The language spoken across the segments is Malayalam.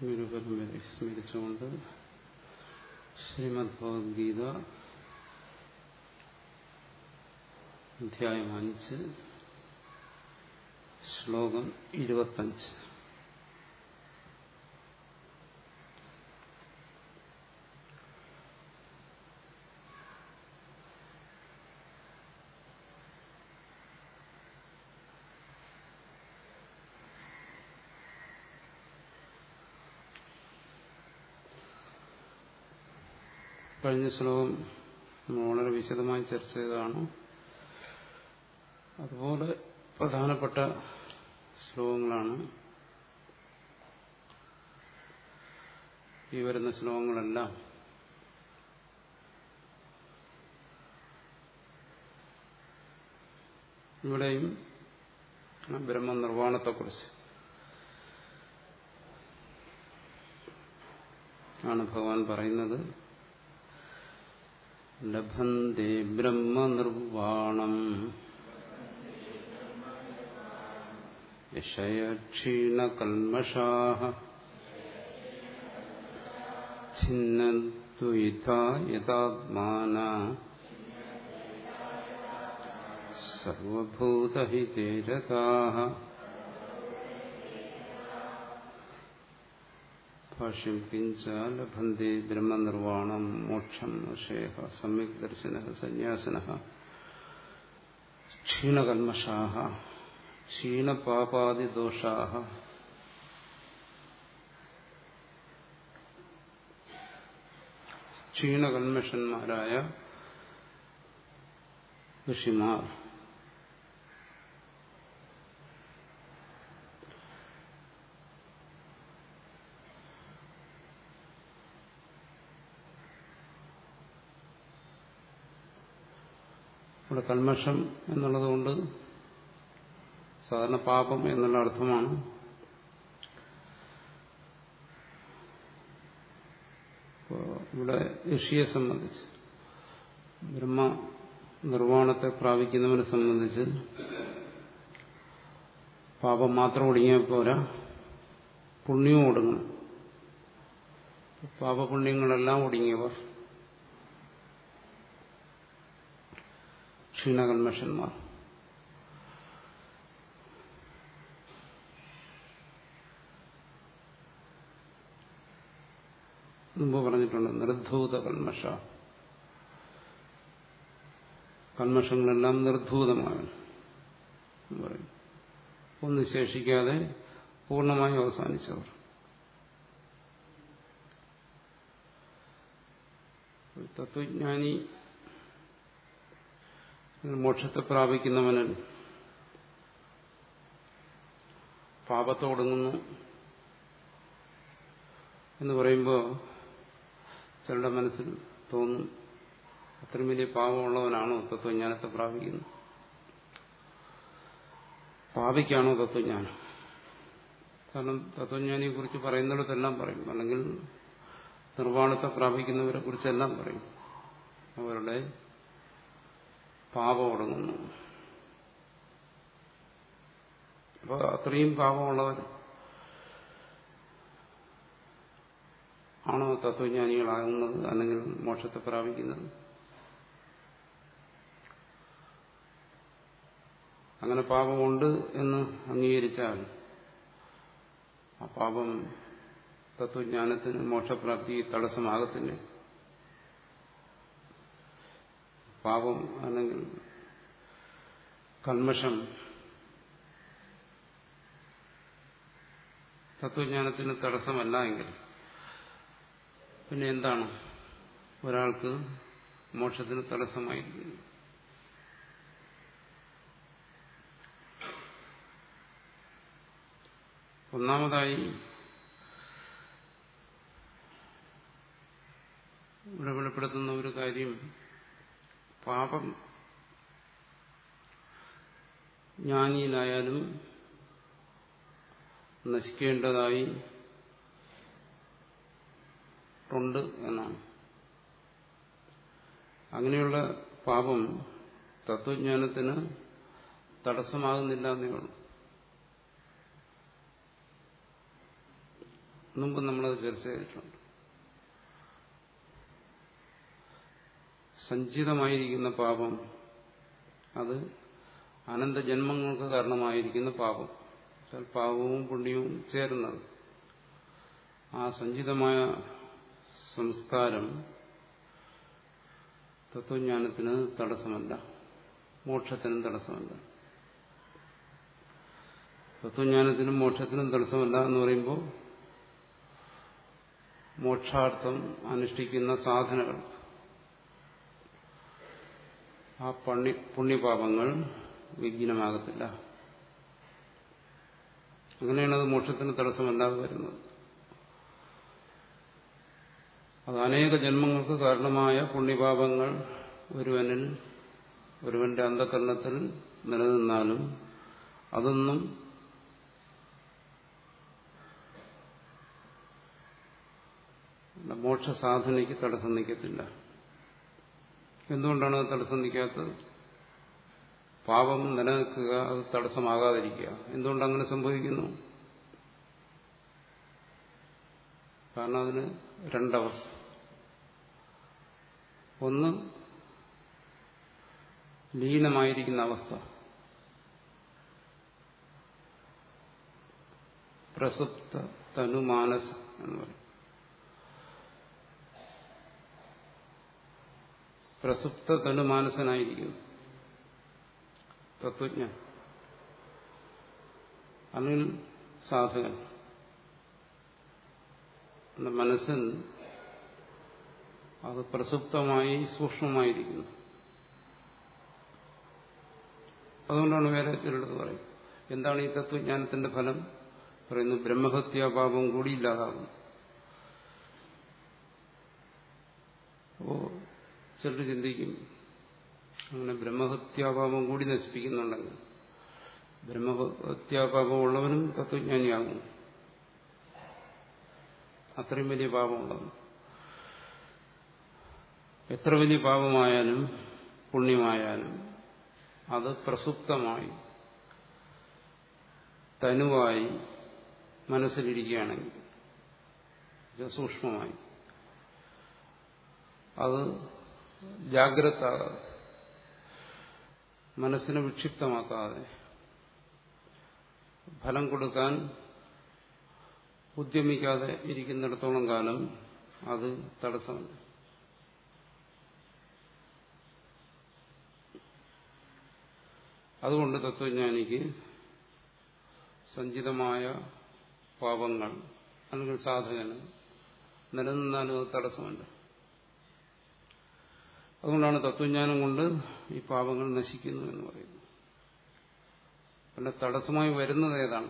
ഗുരുപരമ്പര സ്മരിച്ചുകൊണ്ട് ശ്രീമദ് ഭഗവത്ഗീത അധ്യായം അഞ്ച് ശ്ലോകം ഇരുപത്തഞ്ച് കഴിഞ്ഞ ശ്ലോകം വളരെ വിശദമായി ചർച്ച ചെയ്തതാണ് അതുപോലെ പ്രധാനപ്പെട്ട ശ്ലോകങ്ങളാണ് ഈ വരുന്ന ശ്ലോകങ്ങളെല്ലാം ഇവിടെയും ബ്രഹ്മനിർവ്വാണത്തെക്കുറിച്ച് ആണ് ഭഗവാൻ പറയുന്നത് ലഭന്തി ബ്രഹ്മനിർവാണം യശയക്ഷീണകൽമഷാ ഛിന്നദ്വൈതാ യഥാത്മാന സർവഭൂതഹിതേ രതാഃ ഭാഷ്യം കിഞ്ച ലഭന്തി ബ്രഹ്മനിർവാണം മോക്ഷം ഋഷേഹ സമ്യക് ദർശന സന്യാസിന ക്ഷീണകൽമഷാ ക്ഷീണപാപാദിദോഷാ ക്ഷീണകൽമഷന്മാരായ ഋഷിമാർ ഇവിടെ കൽമഷം എന്നുള്ളത് കൊണ്ട് സാധാരണ പാപം എന്നുള്ള അർത്ഥമാണ് ഇവിടെ ഋഷിയെ സംബന്ധിച്ച് ബ്രഹ്മ നിർവ്വാണത്തെ പ്രാപിക്കുന്നവനെ സംബന്ധിച്ച് പാപം മാത്രം ഒടുങ്ങിയാൽ പോരാ പുണ്യവും ഒടുങ്ങണം പാപപുണ്യങ്ങളെല്ലാം ഒടുങ്ങിയവർ ക്ഷീണകന്മഷന്മാർ മുമ്പ് പറഞ്ഞിട്ടുണ്ട് നിർധൂത കന്മഷ കന്മഷങ്ങളെല്ലാം നിർധൂതമാണ് പറയും ഒന്നും ശേഷിക്കാതെ പൂർണ്ണമായി അവസാനിച്ചവർ തത്വജ്ഞാനി മോക്ഷത്തെ പ്രാപിക്കുന്നവന് പാപത്തോടുങ്ങുന്നു എന്ന് പറയുമ്പോൾ ചിലരുടെ മനസ്സിൽ തോന്നും അത്രയും വലിയ പാപമുള്ളവനാണോ തത്വജ്ഞാനത്തെ പ്രാപിക്കുന്നത് പാപിക്കാണോ തത്വജ്ഞാനം കാരണം തത്വജ്ഞാനിയെ കുറിച്ച് പറയുന്നിടത്തെല്ലാം പറയും അല്ലെങ്കിൽ നിർവ്വാണത്തെ പ്രാപിക്കുന്നവരെ കുറിച്ചെല്ലാം പറയും അവരുടെ പാപം ഒടുങ്ങുന്നു അപ്പോൾ അത്രയും പാപമുള്ളവർ ആണോ തത്വജ്ഞാനികളാകുന്നത് അല്ലെങ്കിൽ മോക്ഷത്തെ പ്രാപിക്കുന്നത് അങ്ങനെ പാപമുണ്ട് എന്ന് അംഗീകരിച്ചാൽ ആ പാപം തത്വജ്ഞാനത്തിന് മോക്ഷപ്രാപ്തി തടസ്സമാകത്തില്ലേ പാപം അല്ലെങ്കിൽ കൽമഷം തത്വജ്ഞാനത്തിന് തടസ്സമല്ല എങ്കിൽ പിന്നെ എന്താണ് ഒരാൾക്ക് മോക്ഷത്തിന് തടസ്സമായിരിക്കുന്നത് ഒന്നാമതായി ഇവിടെ വെളിപ്പെടുത്തുന്ന ഒരു കാര്യം പാപം ജ്ഞാനിയിലായാലും നശിക്കേണ്ടതായി ഉണ്ട് എന്നാണ് അങ്ങനെയുള്ള പാപം തത്വജ്ഞാനത്തിന് തടസ്സമാകുന്നില്ല എന്നേ ഉള്ളൂ മുമ്പ് നമ്മളത് ചർച്ച ചെയ്തിട്ടുണ്ട് സഞ്ചിതമായിരിക്കുന്ന പാപം അത് അനന്ത ജന്മങ്ങൾക്ക് കാരണമായിരിക്കുന്ന പാപം പാപവും പുണ്യവും ചേരുന്നത് ആ സഞ്ചിതമായ സംസ്കാരം തത്വജ്ഞാനത്തിന് തടസ്സമല്ല മോക്ഷത്തിനും തടസ്സമല്ല തത്വജ്ഞാനത്തിനും മോക്ഷത്തിനും തടസ്സമല്ല എന്ന് പറയുമ്പോൾ മോക്ഷാർത്ഥം അനുഷ്ഠിക്കുന്ന സാധനകൾ ആ പണി പുണ്യപാപങ്ങൾ വിഘ്നമാകത്തില്ല അങ്ങനെയാണ് അത് മോക്ഷത്തിന് തടസ്സമല്ലാതെ വരുന്നത് അത് അനേക ജന്മങ്ങൾക്ക് കാരണമായ പുണ്യപാപങ്ങൾ ഒരുവനിൽ ഒരുവന്റെ അന്ധകരണത്തിൽ നിലനിന്നാലും അതൊന്നും മോക്ഷ സാധനയ്ക്ക് തടസ്സം നിൽക്കത്തില്ല എന്തുകൊണ്ടാണ് അത് തടസ്സം നിൽക്കാത്തത് പാപം നിലനിൽക്കുക അത് തടസ്സമാകാതിരിക്കുക എന്തുകൊണ്ട് അങ്ങനെ സംഭവിക്കുന്നു കാരണം അതിന് രണ്ടവസ്ഥ ഒന്ന് ലീനമായിരിക്കുന്ന അവസ്ഥ പ്രസുപ്ത തനുമാനസ് എന്ന് പറയും പ്രസുപ്ത തനുമാനസനായിരിക്കുന്നു തത്വജ്ഞൻ അല്ലെങ്കിൽ സാധകൻ മനസ്സിൽ അത് പ്രസുപ്തമായി സൂക്ഷ്മമായിരിക്കുന്നു അതുകൊണ്ടാണ് വേറെ ചിലടത്ത് പറയും എന്താണ് ഈ തത്വജ്ഞാനത്തിന്റെ ഫലം പറയുന്നു ബ്രഹ്മഹത്യാപാപം കൂടി ഇല്ലാതാകും അപ്പോ ചിലർ ചിന്തിക്കും അങ്ങനെ ബ്രഹ്മഹത്യാപാപം കൂടി നശിപ്പിക്കുന്നുണ്ടെങ്കിൽ ബ്രഹ്മഹത്യാപാപം ഉള്ളവനും തത്വജ്ഞാനിയാകും അത്രയും വലിയ പാപമുള്ളത് എത്ര വലിയ പാപമായാലും പുണ്യമായാലും അത് പ്രസുപ്തമായി തനുവായി മനസ്സിലിരിക്കുകയാണെങ്കിൽ സൂക്ഷ്മമായി അത് ജാഗ്രത മനസ്സിനെ വിക്ഷിപ്തമാക്കാതെ ഫലം കൊടുക്കാൻ ഉദ്യമിക്കാതെ ഇരിക്കുന്നിടത്തോളം കാലം അത് തടസ്സമല്ല അതുകൊണ്ട് തത്വജ്ഞാനിക്ക് സഞ്ചിതമായ പാപങ്ങൾ അല്ലെങ്കിൽ സാധകന് നിലനിന്നാലും അത് തടസ്സമല്ല അതുകൊണ്ടാണ് തത്വജ്ഞാനം കൊണ്ട് ഈ പാപങ്ങൾ നശിക്കുന്നു എന്ന് പറയുന്നത് പിന്നെ തടസ്സമായി വരുന്നത് ഏതാണ്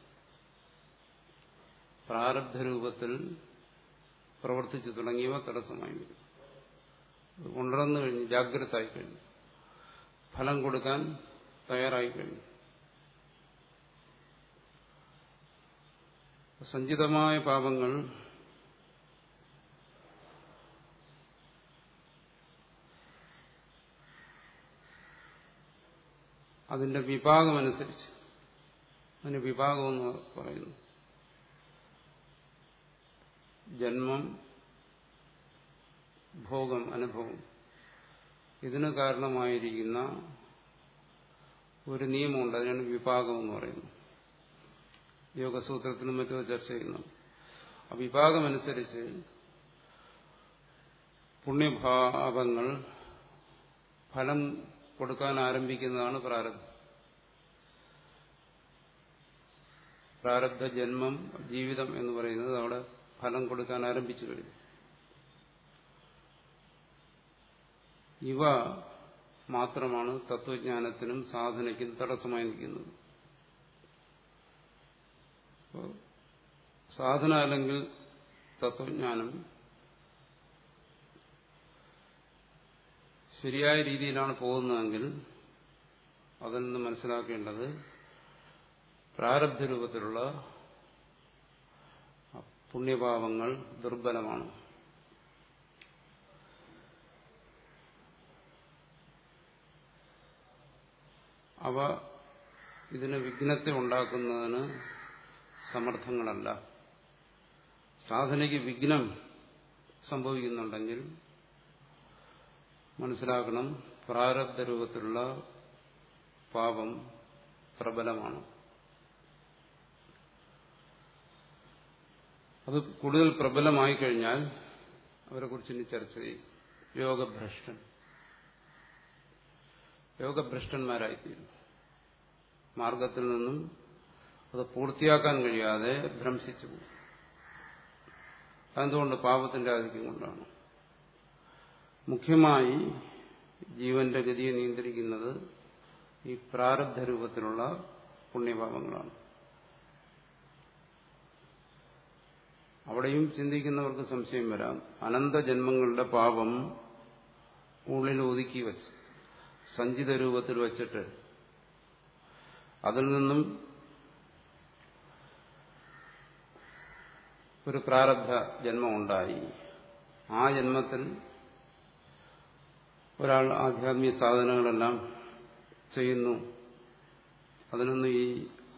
പ്രാരബ്ധ രൂപത്തിൽ പ്രവർത്തിച്ചു തുടങ്ങിയവ തടസ്സമായി വരും ഉണർന്നു കഴിഞ്ഞു ജാഗ്രത ആയി കഴിഞ്ഞു ഫലം കൊടുക്കാൻ തയ്യാറായി കഴിഞ്ഞു സഞ്ചിതമായ പാപങ്ങൾ അതിന്റെ വിഭാഗമനുസരിച്ച് അതിന് വിഭാഗമെന്ന് പറയുന്നു ജന്മം ഭോഗം അനുഭവം ഇതിന് കാരണമായിരിക്കുന്ന ഒരു നിയമമുണ്ട് അതിനാണ് വിഭാഗം എന്ന് പറയുന്നത് യോഗസൂത്രത്തിനും മറ്റും ചർച്ച ചെയ്യുന്നു ആ വിഭാഗമനുസരിച്ച് പുണ്യഭാവങ്ങൾ ഫലം കൊടുക്കാൻ ആരംഭിക്കുന്നതാണ് പ്രാരബ്ധം പ്രാരബ്ധ ജന്മം ജീവിതം എന്ന് പറയുന്നത് അവിടെ ഫലം കൊടുക്കാൻ ആരംഭിച്ചു കഴിഞ്ഞു ഇവ മാത്രമാണ് തത്വജ്ഞാനത്തിനും സാധനയ്ക്കും തടസ്സമായി നിൽക്കുന്നത് സാധന അല്ലെങ്കിൽ തത്വജ്ഞാനം ശരിയായ രീതിയിലാണ് പോകുന്നതെങ്കിൽ അതിൽ നിന്ന് മനസ്സിലാക്കേണ്ടത് പ്രാരബ്ധ രൂപത്തിലുള്ള പുണ്യഭാവങ്ങൾ ദുർബലമാണ് അവ ഇതിന് വിഘ്നത്തെ ഉണ്ടാക്കുന്നതിന് സമർത്ഥങ്ങളല്ല സാധനയ്ക്ക് വിഘ്നം സംഭവിക്കുന്നുണ്ടെങ്കിൽ മനസ്സിലാക്കണം പ്രാരബ്ധ രൂപത്തിലുള്ള പാപം പ്രബലമാണ് അത് കൂടുതൽ പ്രബലമായി കഴിഞ്ഞാൽ അവരെ കുറിച്ച് ഇനി ചർച്ച ചെയ്യും യോഗഭ്രഷ്ടൻ യോഗഭ്രഷ്ടന്മാരായിത്തീരും മാർഗത്തിൽ നിന്നും അത് പൂർത്തിയാക്കാൻ കഴിയാതെ ഭ്രംശിച്ചു പോകും അതെന്തുകൊണ്ട് പാപത്തിന്റെ ആധിക്യം കൊണ്ടാണ് മുഖ്യമായി ജീവന്റെ ഗതിയെ നിയന്ത്രിക്കുന്നത് ഈ പ്രാരബ്ധ രൂപത്തിലുള്ള പുണ്യപാപങ്ങളാണ് അവിടെയും ചിന്തിക്കുന്നവർക്ക് സംശയം വരാം അനന്ത ജന്മങ്ങളുടെ പാപം ഉള്ളിൽ ഒതുക്കി വച്ച് സഞ്ചിത രൂപത്തിൽ വച്ചിട്ട് അതിൽ നിന്നും ഒരു പ്രാരബ്ധ ജന്മം ഉണ്ടായി ആ ജന്മത്തിൽ ഒരാൾ ആധ്യാത്മിക സാധനങ്ങളെല്ലാം ചെയ്യുന്നു അതിനൊന്നും ഈ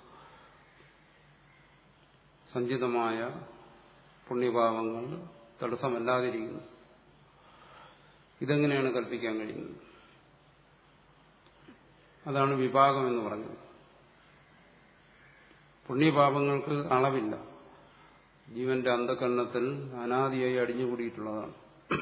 സഞ്ചിതമായ പുണ്യഭാവങ്ങൾ തടസ്സമല്ലാതിരിക്കുന്നു ഇതെങ്ങനെയാണ് കൽപ്പിക്കാൻ കഴിയുന്നത് അതാണ് വിഭാഗം എന്ന് പറഞ്ഞത് പുണ്യപാപങ്ങൾക്ക് അളവില്ല ജീവന്റെ അന്ധകരണത്തിൽ അനാദിയായി അടിഞ്ഞുകൂടിയിട്ടുള്ളതാണ്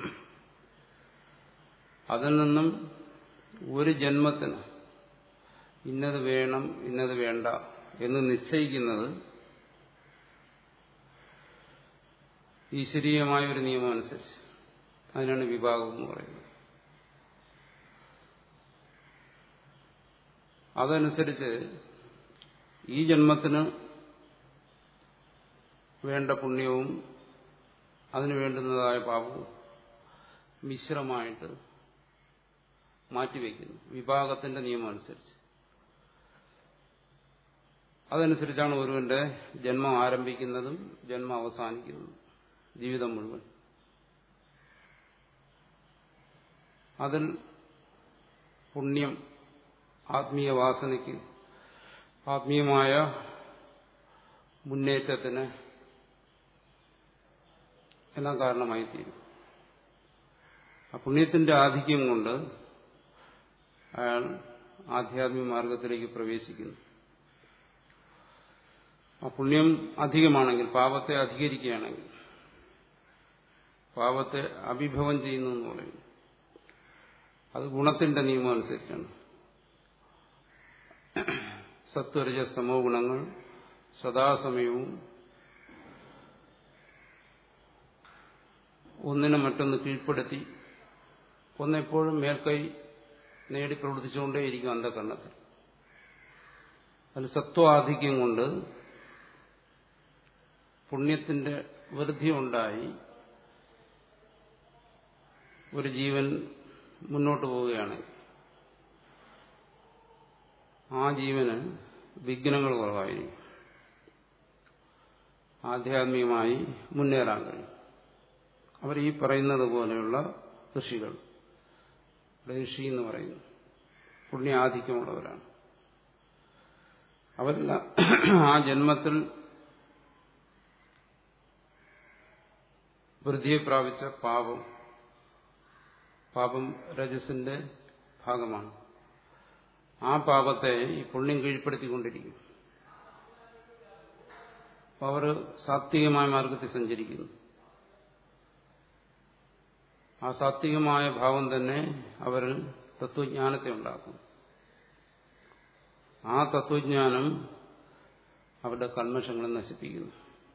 അതിൽ നിന്നും ഒരു ജന്മത്തിന് ഇന്നത് വേണം ഇന്നത് വേണ്ട എന്ന് നിശ്ചയിക്കുന്നത് ഈശ്വരീയമായ ഒരു നിയമം അനുസരിച്ച് അതിനാണ് വിഭാഗം എന്ന് പറയുന്നത് അതനുസരിച്ച് ഈ ജന്മത്തിന് വേണ്ട പുണ്യവും അതിനു വേണ്ടുന്നതായ പാപവും മിശ്രമായിട്ട് മാറ്റിവെക്കുന്നു വിഭാഗത്തിന്റെ നിയമം അനുസരിച്ച് അതനുസരിച്ചാണ് ഒരുവന്റെ ജന്മം ആരംഭിക്കുന്നതും ജന്മം അവസാനിക്കുന്നതും ജീവിതം മുഴുവൻ അതിൽ പുണ്യം ആത്മീയ വാസനയ്ക്ക് ആത്മീയമായ മുന്നേറ്റത്തിന് എല്ലാം കാരണമായി തീരും ആ പുണ്യത്തിന്റെ ആധിക്യം കൊണ്ട് അയാൾ ആധ്യാത്മിക മാർഗത്തിലേക്ക് പ്രവേശിക്കുന്നു ആ പുണ്യം അധികമാണെങ്കിൽ പാപത്തെ അധികരിക്കുകയാണെങ്കിൽ പാപത്തെ അഭിഭവം ചെയ്യുന്നു എന്ന് പറയുന്നു അത് ഗുണത്തിന്റെ നിയമം അനുസരിച്ചാണ് സത്വരജസ്തമോ ഗുണങ്ങൾ സദാസമയവും ഒന്നിനെ മറ്റൊന്ന് കീഴ്പ്പെടുത്തി ഒന്നെപ്പോഴും മേൽക്കൈ നേടി പ്രവർത്തിച്ചുകൊണ്ടേയിരിക്കും അന്ധകരണത്തിൽ അതിൽ സത്വാധിക്യം കൊണ്ട് പുണ്യത്തിന്റെ വൃദ്ധി ഉണ്ടായി ഒരു ജീവൻ മുന്നോട്ട് പോവുകയാണെങ്കിൽ ആ ജീവന് വിഘ്നങ്ങൾ കുറവായിരിക്കും ആധ്യാത്മികമായി മുന്നേറാൻ കഴിയും അവർ ഈ പറയുന്നത് പോലെയുള്ള ഋഷികൾ ഋഷി എന്ന് പറയുന്നു പുണ്യാധിക്യമുള്ളവരാണ് അവരെല്ലാം ആ ജന്മത്തിൽ വൃദ്ധിയെ പ്രാപിച്ച പാപം പാപം രജസിന്റെ ഭാഗമാണ് ആ പാപത്തെ ഈ പുണ്യം കീഴ്പ്പെടുത്തിക്കൊണ്ടിരിക്കും അവർ സാത്വികമായ മാർഗത്തിൽ സഞ്ചരിക്കുന്നു ആ സാത്വികമായ ഭാവം തന്നെ അവരിൽ തത്വജ്ഞാനത്തെ ഉണ്ടാക്കും ആ തത്വജ്ഞാനം അവരുടെ കന്മഷങ്ങളെ നശിപ്പിക്കുന്നു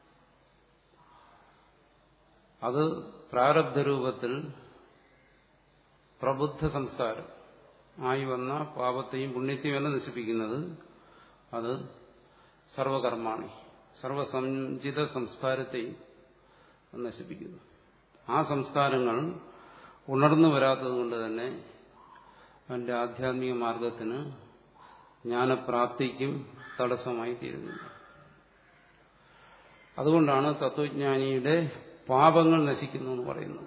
അത് പ്രാരബ്ധ രൂപത്തിൽ പ്രബുദ്ധ സംസ്കാരം ആയി വന്ന പാപത്തെയും പുണ്യത്തെയും എല്ലാം നശിപ്പിക്കുന്നത് അത് സർവകർമാണി സർവസഞ്ചിത സംസ്കാരത്തെയും നശിപ്പിക്കുന്നു ആ സംസ്കാരങ്ങൾ ഉണർന്നു വരാത്തത് കൊണ്ട് തന്നെ അവന്റെ ആധ്യാത്മിക മാർഗത്തിന് ജ്ഞാനപ്രാപ്തിക്കും തടസ്സമായി തീരുന്നില്ല അതുകൊണ്ടാണ് തത്വജ്ഞാനിയുടെ പാപങ്ങൾ നശിക്കുന്നു എന്ന് പറയുന്നത്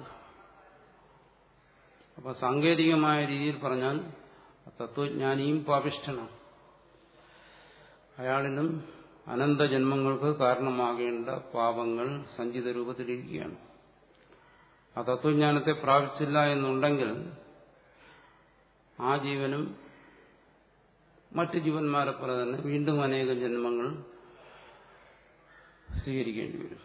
അപ്പൊ സാങ്കേതികമായ രീതിയിൽ പറഞ്ഞാൽ തത്വജ്ഞാനിയും പാപിഷ്ഠനാണ് അയാളിലും അനന്ത ജന്മങ്ങൾക്ക് കാരണമാകേണ്ട പാപങ്ങൾ സഞ്ചിത രൂപത്തിലിരിക്കുകയാണ് ആ തത്വജ്ഞാനത്തെ പ്രാപിച്ചില്ല എന്നുണ്ടെങ്കിൽ ആ ജീവനും മറ്റ് ജീവന്മാരെ പോലെ തന്നെ വീണ്ടും അനേകം ജന്മങ്ങൾ സ്വീകരിക്കേണ്ടി വരും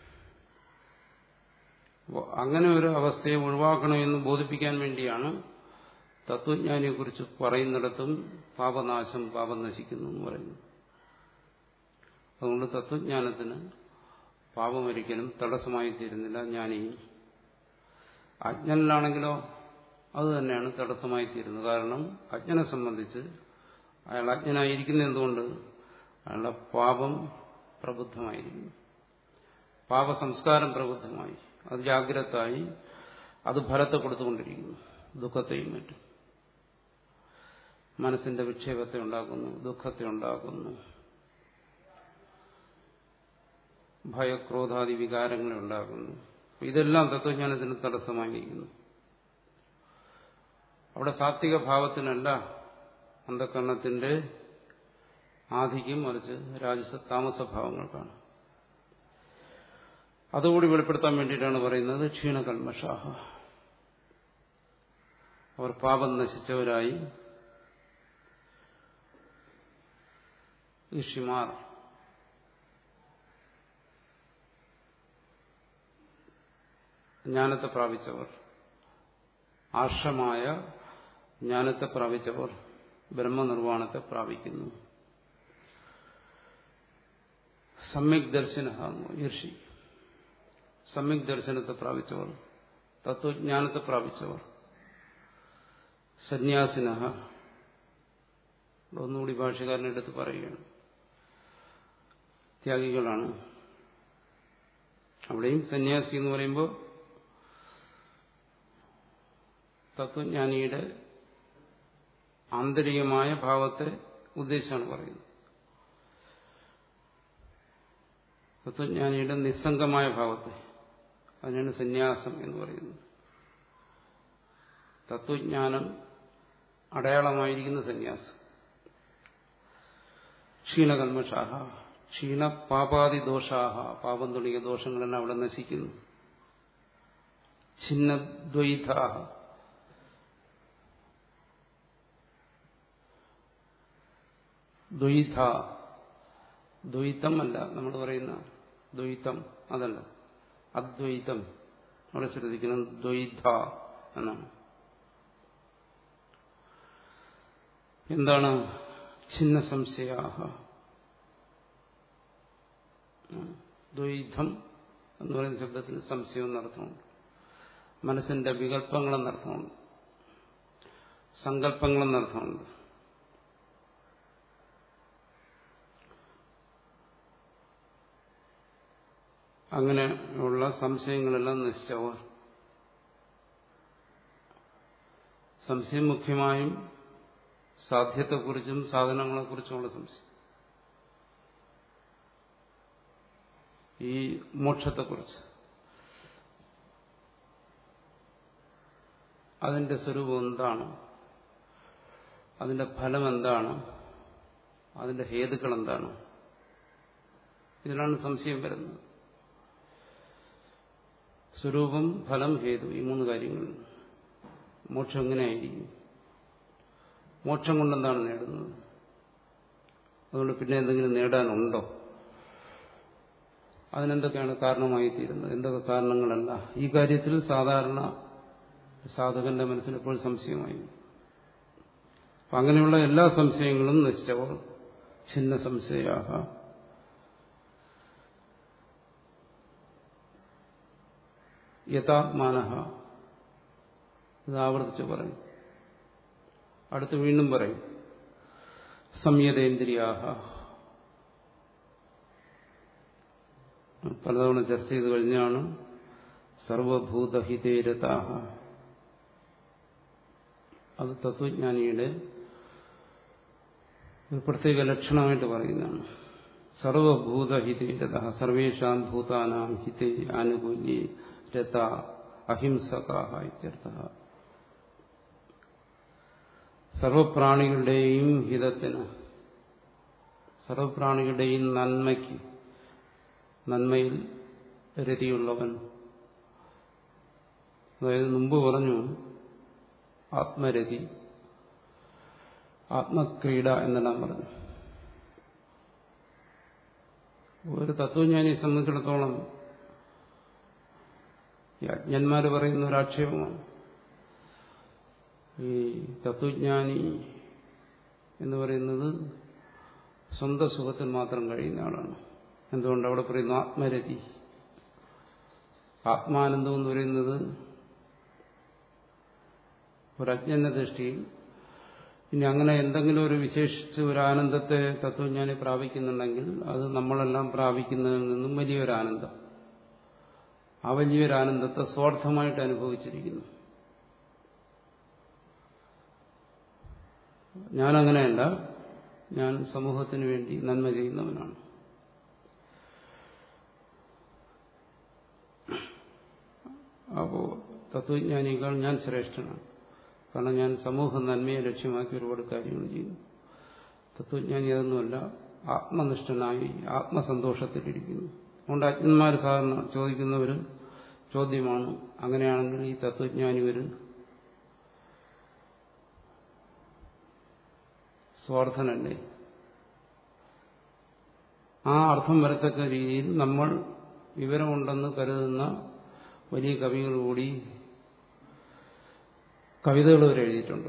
അപ്പോൾ അങ്ങനെ ഒരു അവസ്ഥയെ ഒഴിവാക്കണമെന്ന് ബോധിപ്പിക്കാൻ വേണ്ടിയാണ് തത്വജ്ഞാനിയെക്കുറിച്ച് പറയുന്നിടത്തും പാപനാശം പാപം നശിക്കുന്നു എന്ന് പറയുന്നു അതുകൊണ്ട് തത്വജ്ഞാനത്തിന് പാപമൊരിക്കലും തടസ്സമായി തീരുന്നില്ല ജ്ഞാനി അജ്ഞനിലാണെങ്കിലോ അത് തന്നെയാണ് തടസ്സമായി തീരുന്നത് കാരണം അജ്ഞനെ സംബന്ധിച്ച് അയാൾ അജ്ഞനായിരിക്കുന്ന എന്തുകൊണ്ട് അയാളുടെ പാപം പ്രബുദ്ധമായിരിക്കുന്നു പാപസംസ്കാരം പ്രബുദ്ധമായി അത് ജാഗ്രതായി അത് ഫലത്തെ കൊടുത്തുകൊണ്ടിരിക്കുന്നു ദുഃഖത്തെയും മറ്റും മനസ്സിന്റെ വിക്ഷേപത്തെ ഉണ്ടാക്കുന്നു ദുഃഖത്തെ ഉണ്ടാക്കുന്നു ഭയക്രോധാദി വികാരങ്ങളെ ഉണ്ടാക്കുന്നു ഇതെല്ലാം തത്വജ്ഞാനത്തിന് തടസ്സമായിരിക്കുന്നു അവിടെ സാത്വിക ഭാവത്തിനല്ല അന്ധകരണത്തിന്റെ ആധിക്യം മറിച്ച് രാജസ താമസഭാവങ്ങൾക്കാണ് അതുകൂടി വെളിപ്പെടുത്താൻ വേണ്ടിയിട്ടാണ് പറയുന്നത് ക്ഷീണകൽമഷാഹ അവർ പാപം നശിച്ചവരായി ഋഷിമാർ ജ്ഞാനത്തെ പ്രാപിച്ചവർ ആർഷമായ ജ്ഞാനത്തെ പ്രാപിച്ചവർ ബ്രഹ്മനിർവ്വാണത്തെ പ്രാപിക്കുന്നു സമ്യക് ദർശന ഋഷി സമ്യക് ദർശനത്തെ പ്രാപിച്ചവർ തത്വജ്ഞാനത്തെ പ്രാപിച്ചവർ സന്യാസിന ഒന്നുകൂടി ഭാഷകാരനെ എടുത്ത് പറയുകയാണ് ത്യാഗികളാണ് അവിടെയും സന്യാസി എന്ന് പറയുമ്പോൾ തത്വജ്ഞാനിയുടെ ആന്തരികമായ ഭാവത്തെ ഉദ്ദേശിച്ചാണ് പറയുന്നത് തത്വജ്ഞാനിയുടെ നിസ്സംഗമായ ഭാവത്തെ അതിനാണ് സന്യാസം എന്ന് പറയുന്നത് തത്വജ്ഞാനം അടയാളമായിരിക്കുന്ന സന്യാസം ക്ഷീണകൽമഷാഹ ക്ഷീണ പാപാതി ദോഷാഹ പാപം തുടങ്ങിയ ദോഷങ്ങളെല്ലാം അവിടെ നശിക്കുന്നു ഛിന്നദ്വൈതാഹ ദ്വൈത ദ്വൈതം അല്ല നമ്മൾ പറയുന്ന ദ്വൈതം അതല്ല അദ്വൈതം അവിടെ ശ്രദ്ധിക്കണം ദ്വൈത എന്നാണ് എന്താണ് ഛിന്ന സംശയാഹ ദ്വൈതം എന്ന് പറയുന്ന ശബ്ദത്തിന് സംശയം എന്നർത്ഥമുണ്ട് മനസ്സിന്റെ വികല്പങ്ങളെന്നർത്ഥമുണ്ട് സങ്കല്പങ്ങളെന്നർത്ഥമുണ്ട് അങ്ങനെയുള്ള സംശയങ്ങളെല്ലാം നശിച്ചവർ സംശയം മുഖ്യമായും സാധ്യത്തെക്കുറിച്ചും സാധനങ്ങളെക്കുറിച്ചുമുള്ള സംശയം ഈ മോക്ഷത്തെക്കുറിച്ച് അതിന്റെ സ്വരൂപം എന്താണ് അതിന്റെ ഫലം എന്താണ് അതിന്റെ ഹേതുക്കൾ എന്താണ് ഇതിലാണ് സംശയം വരുന്നത് സ്വരൂപം ഫലം ഹേതു ഈ മൂന്ന് കാര്യങ്ങൾ മോക്ഷം എങ്ങനെയായിരിക്കും മോക്ഷം കൊണ്ടെന്താണ് നേടുന്നത് അതുകൊണ്ട് പിന്നെ എന്തെങ്കിലും നേടാനുണ്ടോ അതിനെന്തൊക്കെയാണ് കാരണമായി തീരുന്നത് എന്തൊക്കെ കാരണങ്ങളല്ല ഈ കാര്യത്തിൽ സാധാരണ സാധകന്റെ മനസ്സിൽ എപ്പോഴും സംശയമായി അപ്പം അങ്ങനെയുള്ള എല്ലാ സംശയങ്ങളും നശിച്ചവർ ഛിന്ന സംശയാഹ യഥാത്മാനഹ ഇത് ആവർത്തിച്ച് പറയും അടുത്ത് വീണ്ടും പറയും സംയതേന്ദ്രിയാഹ പലതവണ ചർച്ച ചെയ്ത് കഴിഞ്ഞാണ് സർവഭൂതഹിതേരതാഹ അത് തത്വജ്ഞാനിയുടെ ഒരു പ്രത്യേക ലക്ഷണമായിട്ട് പറയുന്നതാണ് സർവഭൂതഹിതേരത സർവേഷാം ഭൂതാനാം ഹിതേ ആനുകൂല്യേ രത അഹിംസകാഹ ഇത്യർത്ഥ സർവപ്രാണികളുടെയും ഹിതത്തിന് സർവപ്രാണികളുടെയും നന്മയ്ക്ക് നന്മയിൽ രതിയുള്ളവൻ അതായത് മുമ്പ് പറഞ്ഞു ആത്മരതി ആത്മക്രീഡ എന്നെല്ലാം പറഞ്ഞു ഒരു തത്വജ്ഞാനിയെ സംബന്ധിച്ചിടത്തോളം ഈ അജ്ഞന്മാർ പറയുന്ന ഒരു ആക്ഷേപമാണ് ഈ തത്വജ്ഞാനി എന്ന് പറയുന്നത് സ്വന്തം സുഖത്തിൽ മാത്രം കഴിയുന്ന ആളാണ് എന്തുകൊണ്ട് അവിടെ പറയുന്നു ആത്മരതി ആത്മാനന്ദം എന്ന് പറയുന്നത് ഒരജ്ഞന്റെ ദൃഷ്ടിയിൽ ഇനി അങ്ങനെ എന്തെങ്കിലും ഒരു വിശേഷിച്ച് ഒരു ആനന്ദത്തെ തത്വജ്ഞാനി പ്രാപിക്കുന്നുണ്ടെങ്കിൽ അത് നമ്മളെല്ലാം പ്രാപിക്കുന്നതിൽ നിന്നും വലിയൊരു ആനന്ദം ആ വലിയൊരു ആനന്ദത്തെ സ്വാർത്ഥമായിട്ട് അനുഭവിച്ചിരിക്കുന്നു ഞാനങ്ങനെയല്ല ഞാൻ സമൂഹത്തിന് വേണ്ടി നന്മ ചെയ്യുന്നവനാണ് അപ്പോ തത്വജ്ഞാനികൾ ഞാൻ ശ്രേഷ്ഠനാണ് കാരണം ഞാൻ സമൂഹ നന്മയെ ലക്ഷ്യമാക്കി ഒരുപാട് കാര്യങ്ങൾ ചെയ്യുന്നു തത്വജ്ഞാനി അതൊന്നുമല്ല ആത്മനിഷ്ഠനായി ആത്മസന്തോഷത്തിലിരിക്കുന്നു അതുകൊണ്ട് അജ്ഞന്മാർ സാധാരണ ചോദിക്കുന്ന ഒരു ചോദ്യമാണ് അങ്ങനെയാണെങ്കിൽ ഈ തത്വജ്ഞാനി ഒരു സ്വാർത്ഥനല്ലേ ആ അർത്ഥം വരത്തക്ക രീതിയിൽ നമ്മൾ വിവരമുണ്ടെന്ന് കരുതുന്ന വലിയ കവികൾ കൂടി കവിതകൾ വരെ എഴുതിയിട്ടുണ്ട്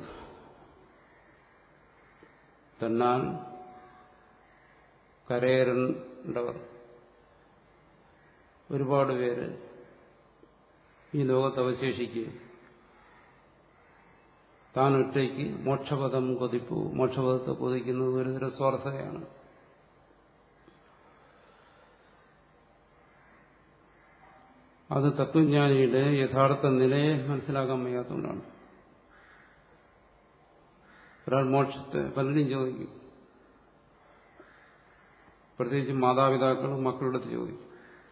തന്നാൽ കരയേറേണ്ടവർ ഒരുപാട് പേര് ഈ ലോകത്ത് അവശേഷിക്കുക താൻ ഒറ്റയ്ക്ക് മോക്ഷപദം കൊതിപ്പു മോക്ഷപദത്തെ കൊതിക്കുന്നത് ഒരുതരം സ്വാർത്ഥതയാണ് അത് തത്വജ്ഞാനിയുടെ യഥാർത്ഥ നിലയെ മനസ്സിലാക്കാൻ വയ്യാത്തതുകൊണ്ടാണ് ഒരാൾ മോക്ഷത്തെ പലരും ചോദിക്കും പ്രത്യേകിച്ച് മാതാപിതാക്കളും മക്കളുടെ അടുത്ത് ചോദിക്കും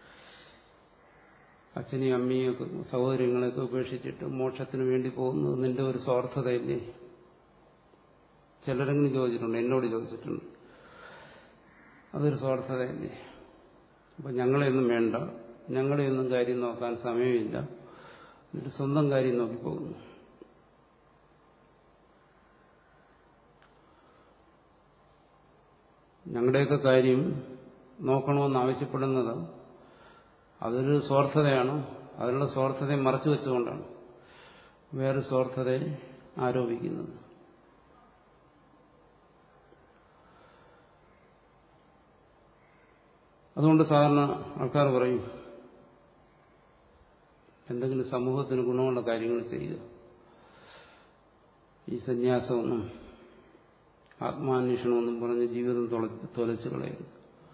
അച്ഛനെയും അമ്മയൊക്കെ സഹോദരങ്ങളെയൊക്കെ ഉപേക്ഷിച്ചിട്ട് മോക്ഷത്തിന് വേണ്ടി പോകുന്നത് നിന്റെ ഒരു സ്വാർത്ഥതയില്ലേ ചിലരെങ്കിലും ചോദിച്ചിട്ടുണ്ട് എന്നോട് ചോദിച്ചിട്ടുണ്ട് അതൊരു സ്വാർത്ഥതയല്ലേ അപ്പൊ ഞങ്ങളെയൊന്നും വേണ്ട ഞങ്ങളെയൊന്നും കാര്യം നോക്കാൻ സമയമില്ല എന്നിട്ട് സ്വന്തം കാര്യം നോക്കി പോകുന്നു ഞങ്ങളുടെയൊക്കെ കാര്യം നോക്കണമെന്ന് ആവശ്യപ്പെടുന്നത് അതൊരു സ്വാർത്ഥതയാണ് അതിനുള്ള സ്വാർത്ഥതയെ മറച്ചു വെച്ചുകൊണ്ടാണ് വേറെ സ്വാർത്ഥതയെ ആരോപിക്കുന്നത് അതുകൊണ്ട് സാധാരണ ആൾക്കാർ പറയും എന്തെങ്കിലും സമൂഹത്തിന് ഗുണമുള്ള കാര്യങ്ങൾ ചെയ്യുക ഈ സന്യാസമൊന്നും ആത്മാന്വേഷണമെന്നും പറഞ്ഞ് ജീവിതം തൊലച്ചു കളയരുത്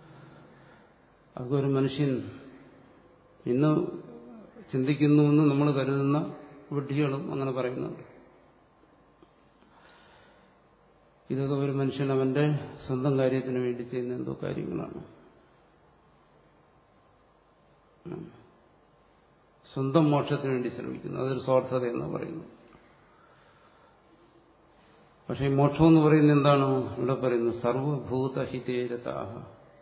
അതൊരു മനുഷ്യൻ ഇന്ന് ചിന്തിക്കുന്നുവെന്ന് നമ്മൾ കരുതുന്ന വിഡ്ഢികളും അങ്ങനെ പറയുന്നുണ്ട് ഇതൊക്കെ ഒരു മനുഷ്യൻ അവന്റെ സ്വന്തം കാര്യത്തിന് വേണ്ടി ചെയ്യുന്ന എന്തോ കാര്യങ്ങളാണ് സ്വന്തം മോക്ഷത്തിന് വേണ്ടി ശ്രമിക്കുന്നു അതൊരു സ്വാർത്ഥത എന്ന് പറയുന്നു പക്ഷെ ഈ മോക്ഷം എന്ന് പറയുന്നത് എന്താണ് ഇവിടെ പറയുന്നത് സർവഭൂതഹിതേരതാഹ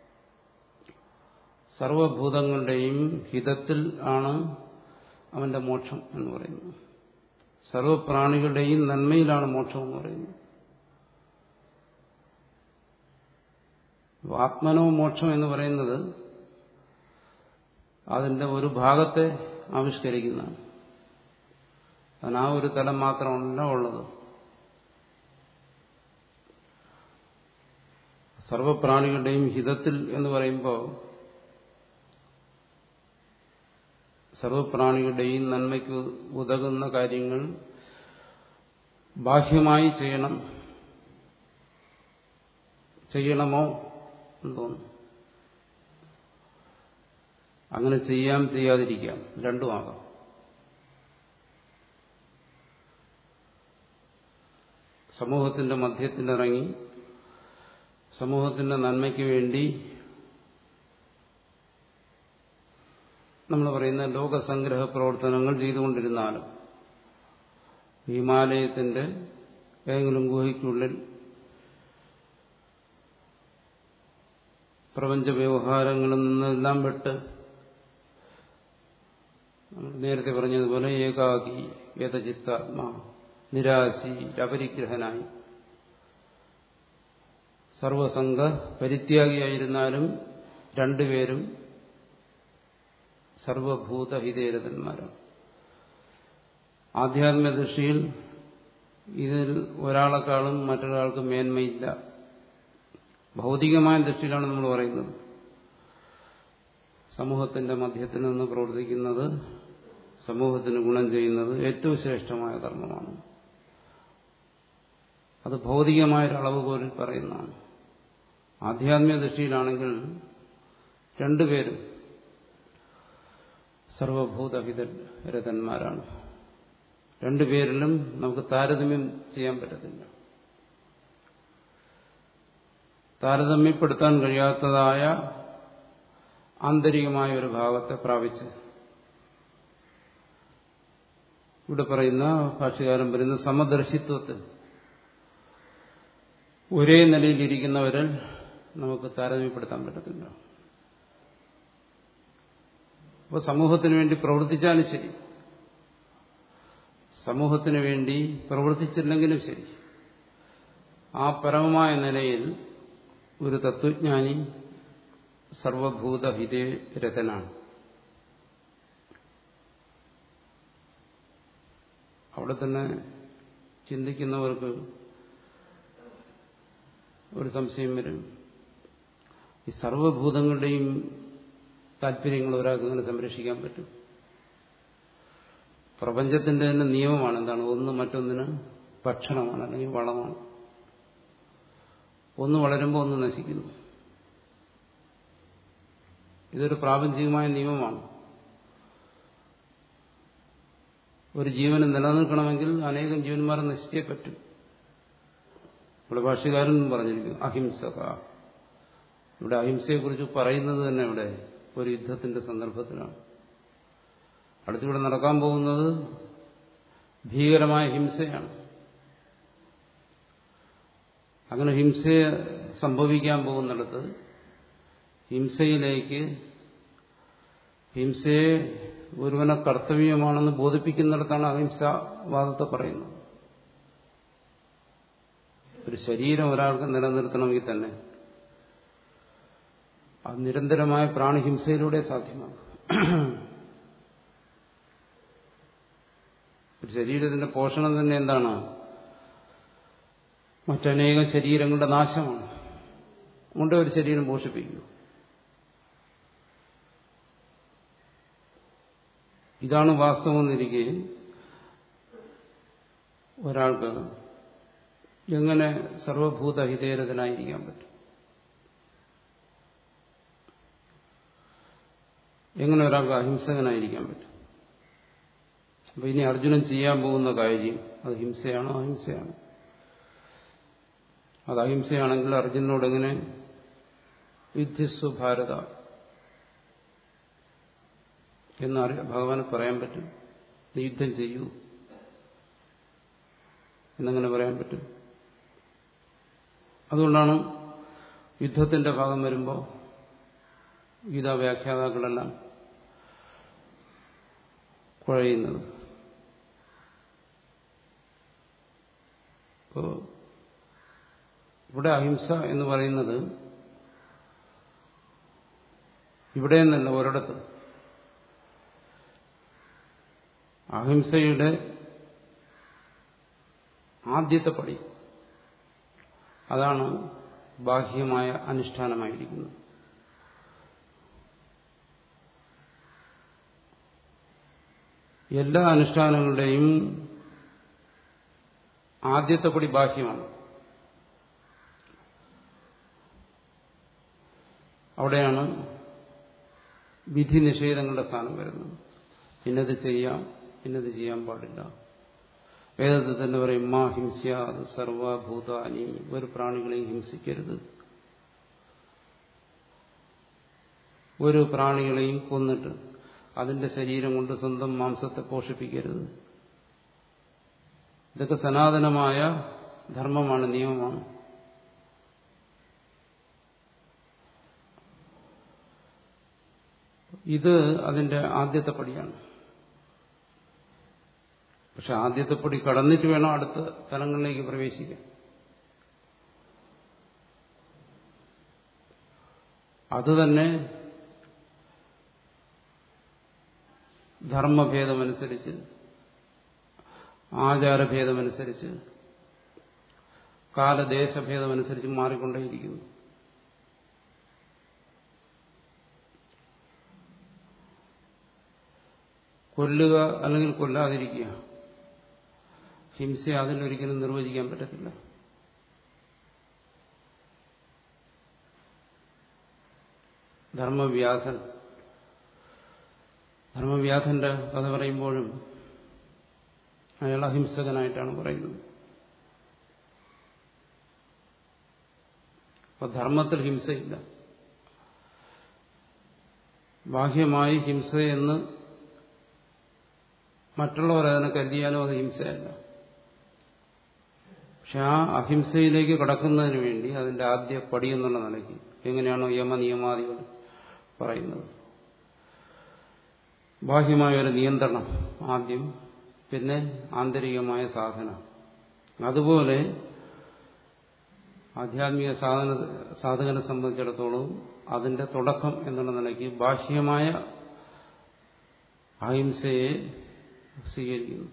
സർവഭൂതങ്ങളുടെയും ഹിതത്തിൽ ആണ് അവന്റെ മോക്ഷം എന്ന് പറയുന്നത് സർവപ്രാണികളുടെയും നന്മയിലാണ് മോക്ഷം എന്ന് പറയുന്നത് ആത്മനോ മോക്ഷം എന്ന് പറയുന്നത് അതിന്റെ ഒരു ഭാഗത്തെ ആവിഷ്കരിക്കുന്നതാണ് അതിന് ആ ഒരു തലം മാത്രമല്ല ഉള്ളത് സർവപ്രാണികളുടെയും ഹിതത്തിൽ എന്ന് പറയുമ്പോൾ സർവപ്രാണികളുടെയും നന്മയ്ക്ക് ഉതകുന്ന കാര്യങ്ങൾ ബാഹ്യമായി ചെയ്യണം ചെയ്യണമോ എന്ന് തോന്നുന്നു അങ്ങനെ ചെയ്യാം ചെയ്യാതിരിക്കാം രണ്ടുമാകാം സമൂഹത്തിന്റെ മധ്യത്തിലിറങ്ങി സമൂഹത്തിന്റെ നന്മയ്ക്ക് വേണ്ടി നമ്മൾ പറയുന്ന ലോകസംഗ്രഹ പ്രവർത്തനങ്ങൾ ചെയ്തുകൊണ്ടിരുന്നാലും ഹിമാലയത്തിന്റെ ഏതെങ്കിലും ഗുഹയ്ക്കുള്ളിൽ പ്രപഞ്ച വ്യവഹാരങ്ങളിൽ നിന്നെല്ലാം വിട്ട് നമ്മൾ നേരത്തെ പറഞ്ഞതുപോലെ ഏകാകി ഏതചിത്താത്മാ നിരാശി അപരിഗ്രഹനായി സർവസംഘ പരിത്യാഗിയായിരുന്നാലും രണ്ടുപേരും സർവഭൂതഹിതേരതന്മാരാണ് ആധ്യാത്മിക ദൃഷ്ടിയിൽ ഇതിൽ ഒരാളെക്കാളും മറ്റൊരാൾക്ക് മേന്മയില്ല ഭൗതികമായ ദൃഷ്ടിയിലാണ് നമ്മൾ പറയുന്നത് സമൂഹത്തിന്റെ മധ്യത്തിൽ നിന്ന് പ്രവർത്തിക്കുന്നത് സമൂഹത്തിന് ഗുണം ചെയ്യുന്നത് ഏറ്റവും ശ്രേഷ്ഠമായ കർമ്മമാണ് അത് ഭൗതികമായ ഒരളവ് പോലും പറയുന്നതാണ് ആധ്യാത്മിക ദൃഷ്ടിയിലാണെങ്കിൽ രണ്ടുപേരും സർവഭൂതഹിതരതന്മാരാണ് രണ്ടുപേരിലും നമുക്ക് താരതമ്യം ചെയ്യാൻ പറ്റത്തില്ല താരതമ്യപ്പെടുത്താൻ കഴിയാത്തതായ ആന്തരികമായ ഒരു ഭാവത്തെ പ്രാപിച്ച് ഇവിടെ പറയുന്ന ഭാഷകാരൻ പറയുന്ന സമദർശിത്വത്തിൽ ഒരേ നിലയിലിരിക്കുന്നവരിൽ നമുക്ക് താരതമ്യപ്പെടുത്താൻ പറ്റത്തില്ല അപ്പോൾ സമൂഹത്തിന് വേണ്ടി പ്രവർത്തിച്ചാലും ശരി സമൂഹത്തിന് വേണ്ടി പ്രവർത്തിച്ചില്ലെങ്കിലും ശരി ആ പരമമായ നിലയിൽ ഒരു തത്വജ്ഞാനി സർവഭൂതഹിതേ രഥനാണ് അവിടെ തന്നെ ചിന്തിക്കുന്നവർക്ക് ഒരു സംശയം വരും ഈ സർവഭൂതങ്ങളുടെയും താല്പര്യങ്ങൾ ഒരാൾക്ക് ഇങ്ങനെ സംരക്ഷിക്കാൻ പറ്റും പ്രപഞ്ചത്തിന്റെ തന്നെ നിയമമാണ് എന്താണ് ഒന്ന് മറ്റൊന്നിന് ഭക്ഷണമാണ് അല്ലെങ്കിൽ വളമാണ് ഒന്ന് വളരുമ്പോൾ ഒന്ന് നശിക്കുന്നു ഇതൊരു പ്രാപഞ്ചികമായ നിയമമാണ് ഒരു ജീവന് നിലനിൽക്കണമെങ്കിൽ അനേകം ജീവന്മാരെ നശിച്ചേ പറ്റും ഇവിടെ ഭാഷ്യകാരൻ പറഞ്ഞിരിക്കുന്നു അഹിംസക ഇവിടെ അഹിംസയെക്കുറിച്ച് പറയുന്നത് തന്നെ ഇവിടെ ഒരു യുദ്ധത്തിന്റെ സന്ദർഭത്തിലാണ് അടുത്തിവിടെ നടക്കാൻ പോകുന്നത് ഭീകരമായ ഹിംസയാണ് അങ്ങനെ ഹിംസയെ സംഭവിക്കാൻ പോകുന്നിടത്ത് ഹിംസയിലേക്ക് ഹിംസയെ ഒരുവനെ കർത്തവ്യമാണെന്ന് ബോധിപ്പിക്കുന്നിടത്താണ് അഹിംസാവാദത്തെ പറയുന്നത് ഒരു ശരീരം ഒരാൾക്ക് നിലനിർത്തണമെങ്കിൽ തന്നെ അത് നിരന്തരമായ പ്രാണിഹിംസയിലൂടെ സാധ്യമാകും ഒരു ശരീരത്തിന്റെ പോഷണം തന്നെ എന്താണ് മറ്റനേകം ശരീരങ്ങളുടെ നാശമാണ് കൊണ്ട് ഒരു ശരീരം പോഷിപ്പിക്കൂ ഇതാണ് വാസ്തവമെന്നിരിക്കെ ഒരാൾക്ക് എങ്ങനെ സർവഭൂതഹിതേരതനായിരിക്കാൻ പറ്റും എങ്ങനെ ഒരാൾക്ക് അഹിംസകനായിരിക്കാൻ പറ്റും അപ്പൊ ഇനി അർജുനൻ ചെയ്യാൻ പോകുന്ന കാര്യം അത് ഹിംസയാണോ അഹിംസയാണോ അത് അഹിംസയാണെങ്കിൽ അർജുനോട് എങ്ങനെ യുദ്ധിസ്വ ഭാരത എന്നറി ഭഗവാന് പറയാൻ പറ്റും നീ യുദ്ധം ചെയ്യൂ എന്നെങ്ങനെ പറയാൻ പറ്റും അതുകൊണ്ടാണ് യുദ്ധത്തിന്റെ ഭാഗം വരുമ്പോൾ ഗീതാ വ്യാഖ്യാതാക്കളെല്ലാം കുഴയുന്നത് ഇപ്പോ ഇവിടെ അഹിംസ എന്ന് പറയുന്നത് ഇവിടെ നിന്നല്ല ഒരിടത്തും അഹിംസയുടെ ആദ്യത്തെ പടി അതാണ് ബാഹ്യമായ അനുഷ്ഠാനമായിരിക്കുന്നത് എല്ലാ അനുഷ്ഠാനങ്ങളുടെയും ആദ്യത്തെ പടി ബാഹ്യമാണ് അവിടെയാണ് വിധി നിഷേധങ്ങളുടെ സ്ഥാനം വരുന്നത് ഇന്നത് ചെയ്യാം ഇന്നത് ചെയ്യാൻ പാടില്ല വേദത്തിൽ തന്നെ പറയും മാ ഹിംസ്യാത് സർവഭൂതാനി ഒരു പ്രാണികളെയും ഹിംസിക്കരുത് ഒരു പ്രാണികളെയും കൊന്നിട്ട് അതിന്റെ ശരീരം കൊണ്ട് സ്വന്തം മാംസത്തെ പോഷിപ്പിക്കരുത് ഇതൊക്കെ സനാതനമായ ധർമ്മമാണ് നിയമമാണ് ഇത് അതിന്റെ ആദ്യത്തെ പടിയാണ് പക്ഷെ ആദ്യത്തെ പടി കടന്നിട്ട് വേണം അടുത്ത തലങ്ങളിലേക്ക് പ്രവേശിക്കാൻ അത് തന്നെ ധർമ്മഭേദമനുസരിച്ച് ആചാരഭേദമനുസരിച്ച് കാലദേശഭേദമനുസരിച്ച് മാറിക്കൊണ്ടേയിരിക്കുന്നു കൊല്ലുക അല്ലെങ്കിൽ കൊല്ലാതിരിക്കുക ഹിംസയെ അതിനൊരിക്കലും നിർവചിക്കാൻ പറ്റത്തില്ല ധർമ്മവ്യാസൻ ധർമ്മവ്യാസന്റെ കഥ പറയുമ്പോഴും അയാൾ അഹിംസകനായിട്ടാണ് പറയുന്നത് അപ്പൊ ധർമ്മത്തിൽ ഹിംസയില്ല ബാഹ്യമായി ഹിംസയെന്ന് മറ്റുള്ളവർ അതിനെ കരുതിയാലും അത് ഹിംസയല്ല പക്ഷെ ആ അഹിംസയിലേക്ക് കടക്കുന്നതിന് വേണ്ടി അതിന്റെ ആദ്യ പടി എന്നുള്ള നിലയ്ക്ക് എങ്ങനെയാണോ യമനിയമാദികൾ പറയുന്നത് ബാഹ്യമായ ഒരു നിയന്ത്രണം ആദ്യം പിന്നെ ആന്തരികമായ സാധന അതുപോലെ ആധ്യാത്മിക സാധന സാധകനെ സംബന്ധിച്ചിടത്തോളം അതിന്റെ തുടക്കം എന്നുള്ള നിലയ്ക്ക് ബാഹ്യമായ അഹിംസയെ സ്വീകരിക്കുന്നു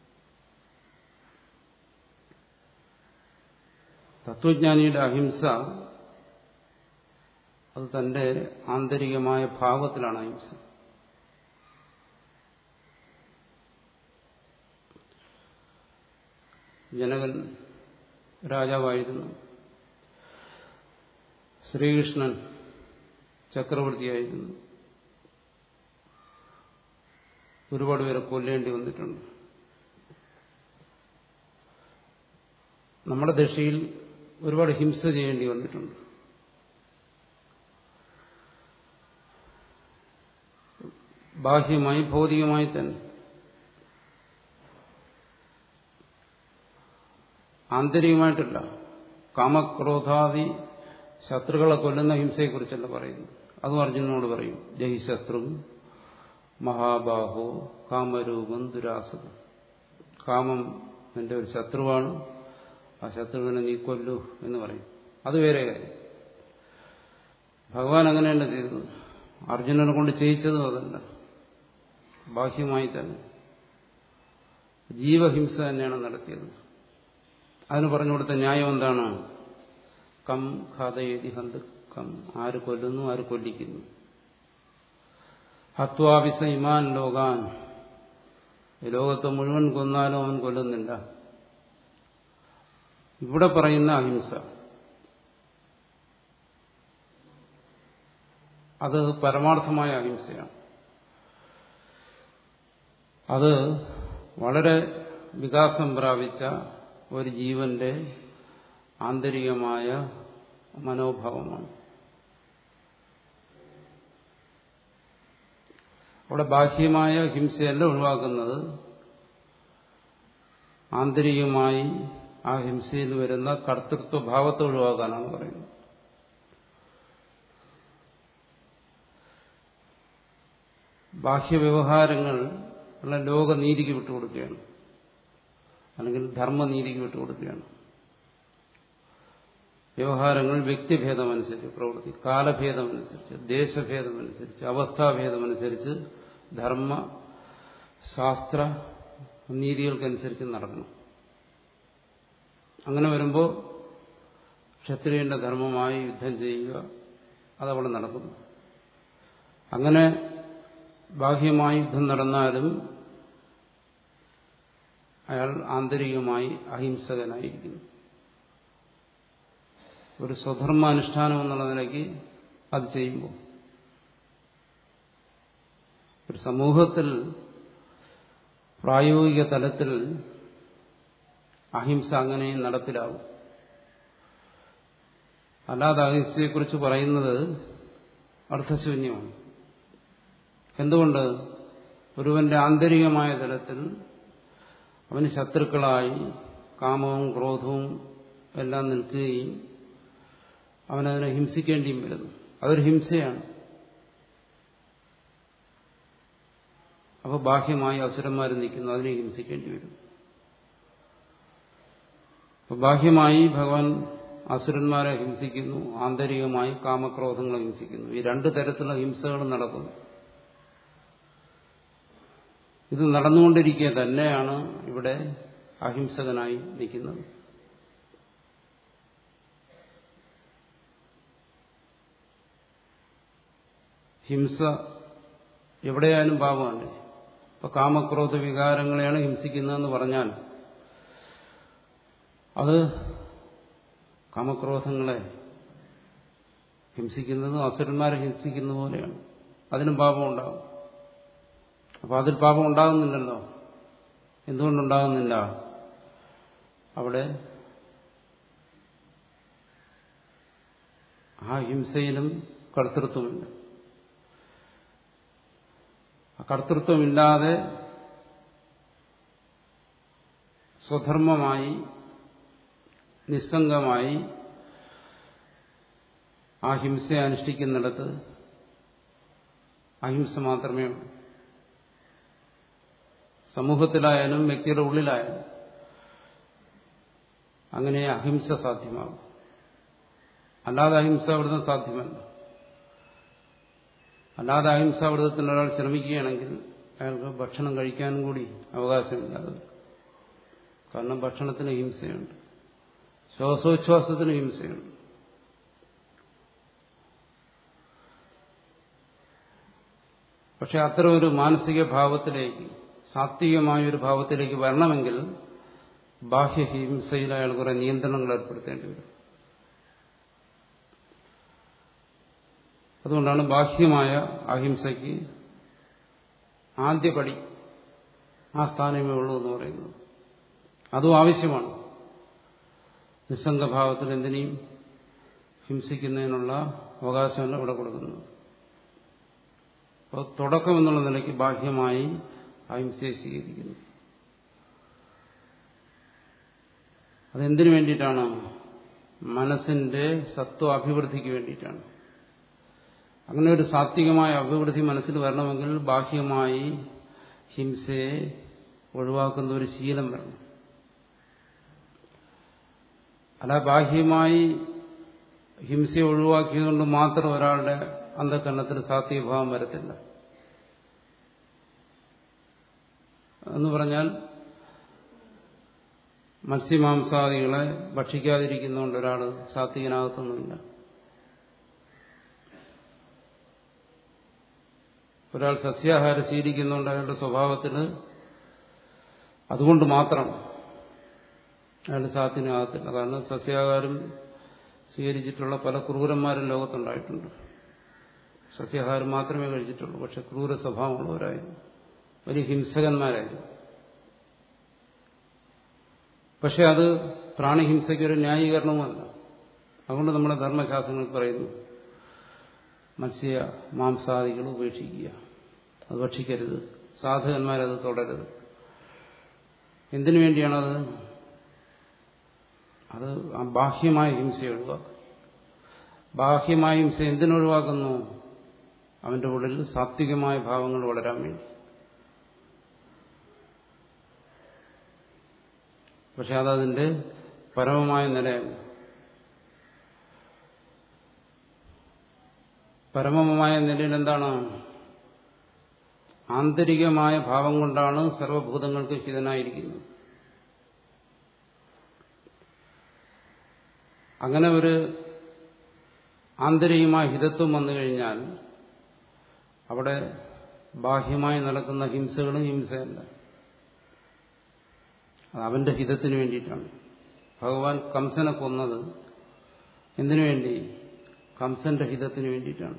തത്വജ്ഞാനിയുടെ അഹിംസ അത് തന്റെ ആന്തരികമായ ഭാവത്തിലാണ് അഹിംസ ജനകൻ രാജാവായിരുന്നു ശ്രീകൃഷ്ണൻ ചക്രവർത്തിയായിരുന്നു ഒരുപാട് പേരെ കൊല്ലേണ്ടി വന്നിട്ടുണ്ട് നമ്മുടെ ദശയിൽ ഒരുപാട് ഹിംസ ചെയ്യേണ്ടി വന്നിട്ടുണ്ട് ബാഹ്യമായി ഭൗതികമായി തന്നെ ആന്തരികമായിട്ടല്ല കാമക്രോധാദി ശത്രുക്കളെ കൊല്ലുന്ന ഹിംസയെക്കുറിച്ചല്ല പറയുന്നു അതും അർജുനനോട് പറയും ജയ് ശത്രു മഹാബാഹോ കാമരൂപം ദുരാസകം കാമം നിന്റെ ഒരു ശത്രുവാണ് ആ ശത്രുവിനെ നീ കൊല്ലൂ എന്ന് പറയും അത് വേറെ കാര്യം ഭഗവാൻ അങ്ങനെയല്ല ചെയ്തത് അർജുനനെ കൊണ്ട് ചെയ്യിച്ചതും അതല്ല ബാഹ്യമായി തന്നെ ജീവഹിംസ തന്നെയാണ് നടത്തിയത് അതിന് പറഞ്ഞു കൊടുത്ത ന്യായം എന്താണ് കം ഖാതയേതി ഹന്ത് കം ആര് കൊല്ലുന്നു ആര് കൊല്ലിക്കുന്നു ഹത്വാവിസ ഇമാൻ ലോകാൻ ഈ ലോകത്തെ മുഴുവൻ കൊന്നാലും അവൻ കൊല്ലുന്നില്ല ഇവിടെ പറയുന്ന അഹിംസ അത് പരമാർത്ഥമായ അഹിംസയാണ് അത് വളരെ വികാസം പ്രാപിച്ച ഒരു ജീവന്റെ ആന്തരികമായ മനോഭാവമാണ് അവിടെ ബാഹ്യമായ ഹിംസയല്ല ഒഴിവാക്കുന്നത് ആന്തരികമായി ആ ഹിംസയിൽ വരുന്ന കർത്തൃത്വ ഭാവത്തെ ഒഴിവാക്കാനാണ് പറയുന്നത് ബാഹ്യവ്യവഹാരങ്ങൾ ഉള്ള ലോകനീതിക്ക് വിട്ടുകൊടുക്കുകയാണ് അല്ലെങ്കിൽ ധർമ്മനീതിക്ക് വിട്ടുകൊടുക്കുകയാണ് വ്യവഹാരങ്ങൾ വ്യക്തിഭേദമനുസരിച്ച് പ്രവൃത്തി കാലഭേദമനുസരിച്ച് ദേശഭേദമനുസരിച്ച് അവസ്ഥാഭേദമനുസരിച്ച് ധർമ്മ ശാസ്ത്ര നീതികൾക്കനുസരിച്ച് നടക്കണം അങ്ങനെ വരുമ്പോൾ ക്ഷത്രിയന്റെ ധർമ്മമായി യുദ്ധം ചെയ്യുക അതവിടെ നടക്കുന്നു അങ്ങനെ ബാഹ്യമായി യുദ്ധം നടന്നാലും അയാൾ ആന്തരികമായി അഹിംസകനായിരിക്കുന്നു ഒരു സ്വധർമാനുഷ്ഠാനം എന്നുള്ള നിലയ്ക്ക് അത് ചെയ്യുമ്പോൾ ഒരു സമൂഹത്തിൽ പ്രായോഗിക തലത്തിൽ അഹിംസ അങ്ങനെ നടപ്പിലാവും അല്ലാതെ അഹിംസയെക്കുറിച്ച് പറയുന്നത് അർത്ഥശൂന്യമാണ് എന്തുകൊണ്ട് ഒരുവന്റെ ആന്തരികമായ തലത്തിൽ അവന് ശത്രുക്കളായി കാമവും ക്രോധവും എല്ലാം നിൽക്കുകയും അവനതിനെ ഹിംസിക്കേണ്ടിയും വരുന്നു അതൊരു ഹിംസയാണ് അപ്പോൾ ബാഹ്യമായി അസുരന്മാർ നിൽക്കുന്നു അതിനെ ഹിംസിക്കേണ്ടി വരും അപ്പോൾ ബാഹ്യമായി ഭഗവാൻ അസുരന്മാരെ ഹിംസിക്കുന്നു ആന്തരികമായി കാമക്രോധങ്ങളെ ഹിംസിക്കുന്നു ഈ രണ്ട് തരത്തിലുള്ള ഹിംസകൾ നടക്കുന്നു ഇത് നടന്നുകൊണ്ടിരിക്കുക തന്നെയാണ് ഇവിടെ അഹിംസകനായി നിൽക്കുന്നത് ഹിംസ എവിടെയായാലും പാപമാണ് ഇപ്പൊ കാമക്രോധ വികാരങ്ങളെയാണ് ഹിംസിക്കുന്നതെന്ന് പറഞ്ഞാൽ അത് കാമക്രോധങ്ങളെ ഹിംസിക്കുന്നത് അസുരന്മാരെ ഹിംസിക്കുന്ന പോലെയാണ് അതിനും പാപം ഉണ്ടാകും അപ്പൊ അതിൽ പാപം ഉണ്ടാകുന്നില്ലല്ലോ എന്തുകൊണ്ടുണ്ടാകുന്നില്ല അവിടെ ആ ഹിംസയിലും കർത്തൃത്വമില്ല ആ കർത്തൃത്വമില്ലാതെ സ്വധർമ്മമായി നിസ്സംഗമായി ആ ഹിംസയെ അനുഷ്ഠിക്കുന്നിടത്ത് അഹിംസ മാത്രമേ ഉള്ളൂ സമൂഹത്തിലായാലും വ്യക്തിയുടെ ഉള്ളിലായാലും അങ്ങനെ അഹിംസ സാധ്യമാകും അല്ലാതെ അഹിംസ അവിടുന്ന് സാധ്യമല്ല അല്ലാതെ അഹിംസാവൃതത്തിന് ഒരാൾ ശ്രമിക്കുകയാണെങ്കിൽ അയാൾക്ക് ഭക്ഷണം കഴിക്കാനും കൂടി അവകാശമില്ലാതെ കാരണം ഭക്ഷണത്തിന് ഹിംസയുണ്ട് ശ്വാസോച്ഛ്വാസത്തിന് ഹിംസയുണ്ട് പക്ഷെ അത്തരം ഒരു മാനസിക ഭാവത്തിലേക്ക് സാത്വികമായ ഒരു ഭാവത്തിലേക്ക് വരണമെങ്കിൽ ബാഹ്യഹിംസയിൽ അയാൾ കുറെ നിയന്ത്രണങ്ങൾ ഏർപ്പെടുത്തേണ്ടി വരും അതുകൊണ്ടാണ് ബാഹ്യമായ അഹിംസയ്ക്ക് ആദ്യപടി ആ സ്ഥാനമേ ഉള്ളൂ എന്ന് പറയുന്നത് അതും ആവശ്യമാണ് നിസ്സംഗഭാവത്തിൽ എന്തിനേയും ഹിംസിക്കുന്നതിനുള്ള അവകാശമല്ല ഇവിടെ കൊടുക്കുന്നത് അപ്പോൾ തുടക്കം എന്നുള്ള നിലയ്ക്ക് ബാഹ്യമായി അഹിംസയെ സ്വീകരിക്കുന്നു അതെന്തിനു വേണ്ടിയിട്ടാണ് മനസ്സിന്റെ സത്വ അഭിവൃദ്ധിക്ക് വേണ്ടിയിട്ടാണ് അങ്ങനെ ഒരു സാത്വികമായ അഭിവൃദ്ധി മനസ്സിൽ വരണമെങ്കിൽ ബാഹ്യമായി ഹിംസയെ ഒഴിവാക്കുന്ന ഒരു ശീലം വരണം അല്ല ബാഹ്യമായി ഹിംസയെ ഒഴിവാക്കിയതുകൊണ്ട് മാത്രം ഒരാളുടെ അന്ധകരണത്തിൽ സാത്വികഭാവം വരത്തില്ല എന്ന് പറഞ്ഞാൽ മത്സ്യമാംസാദികളെ ഭക്ഷിക്കാതിരിക്കുന്നതുകൊണ്ട് ഒരാൾ സാത്വികനാകത്തൊന്നുമില്ല ഒരാൾ സസ്യാഹാരം ശീലിക്കുന്നുണ്ട് അയാളുടെ സ്വഭാവത്തിൽ അതുകൊണ്ട് മാത്രം അയാൾ സാത്തിനാകത്തില്ല കാരണം സസ്യാഹാരം സ്വീകരിച്ചിട്ടുള്ള പല ക്രൂരന്മാരും ലോകത്തുണ്ടായിട്ടുണ്ട് സസ്യാഹാരം മാത്രമേ കഴിച്ചിട്ടുള്ളൂ പക്ഷെ ക്രൂര സ്വഭാവമുള്ളവരായിരുന്നു വലിയ ഹിംസകന്മാരായിരുന്നു പക്ഷെ അത് പ്രാണിഹിംസയ്ക്കൊരു ന്യായീകരണവുമല്ല അതുകൊണ്ട് നമ്മുടെ ധർമ്മശാസ്ത്രങ്ങൾ പറയുന്നു മത്സ്യ മാംസാദികൾ ഉപേക്ഷിക്കുക അത് ഭക്ഷിക്കരുത് സാധകന്മാരത് തുടരുത് എന്തിനു വേണ്ടിയാണത് അത് ആ ബാഹ്യമായ ഹിംസ ഒഴിവാക്കും ബാഹ്യമായ ഹിംസ എന്തിനൊഴിവാക്കുന്നു അവന്റെ ഉള്ളിൽ സാത്വികമായ ഭാവങ്ങൾ വളരാൻ വേണ്ടി പക്ഷെ അതതിന്റെ പരമമായ നിലയല്ല പരമമായ നിലയിൽ എന്താണ് ആന്തരികമായ ഭാവം കൊണ്ടാണ് സർവഭൂതങ്ങൾക്ക് ഹിതനായിരിക്കുന്നത് അങ്ങനെ ഒരു ആന്തരികമായ ഹിതത്വം വന്നു കഴിഞ്ഞാൽ അവിടെ ബാഹ്യമായി നടക്കുന്ന ഹിംസകളും ഹിംസയല്ല അത് അവന്റെ ഹിതത്തിന് വേണ്ടിയിട്ടാണ് ഭഗവാൻ കംസനെ കൊന്നത് എന്തിനു വേണ്ടി കംസന്റെ ഹിതത്തിന് വേണ്ടിയിട്ടാണ്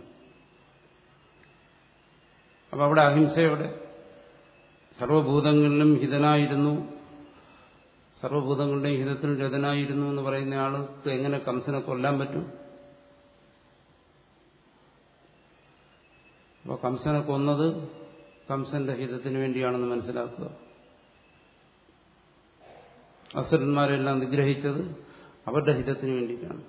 അപ്പൊ അവിടെ അഹിംസയുടെ സർവഭൂതങ്ങളിലും ഹിതനായിരുന്നു സർവഭൂതങ്ങളുടെയും ഹിതത്തിൽ രഥനായിരുന്നു എന്ന് പറയുന്ന ആൾക്ക് എങ്ങനെ കംസനെ കൊല്ലാൻ പറ്റും അപ്പോൾ കംസനെ കൊന്നത് കംസന്റെ ഹിതത്തിന് വേണ്ടിയാണെന്ന് മനസ്സിലാക്കുക അസുരന്മാരെല്ലാം നിഗ്രഹിച്ചത് അവരുടെ ഹിതത്തിന് വേണ്ടിയിട്ടാണ്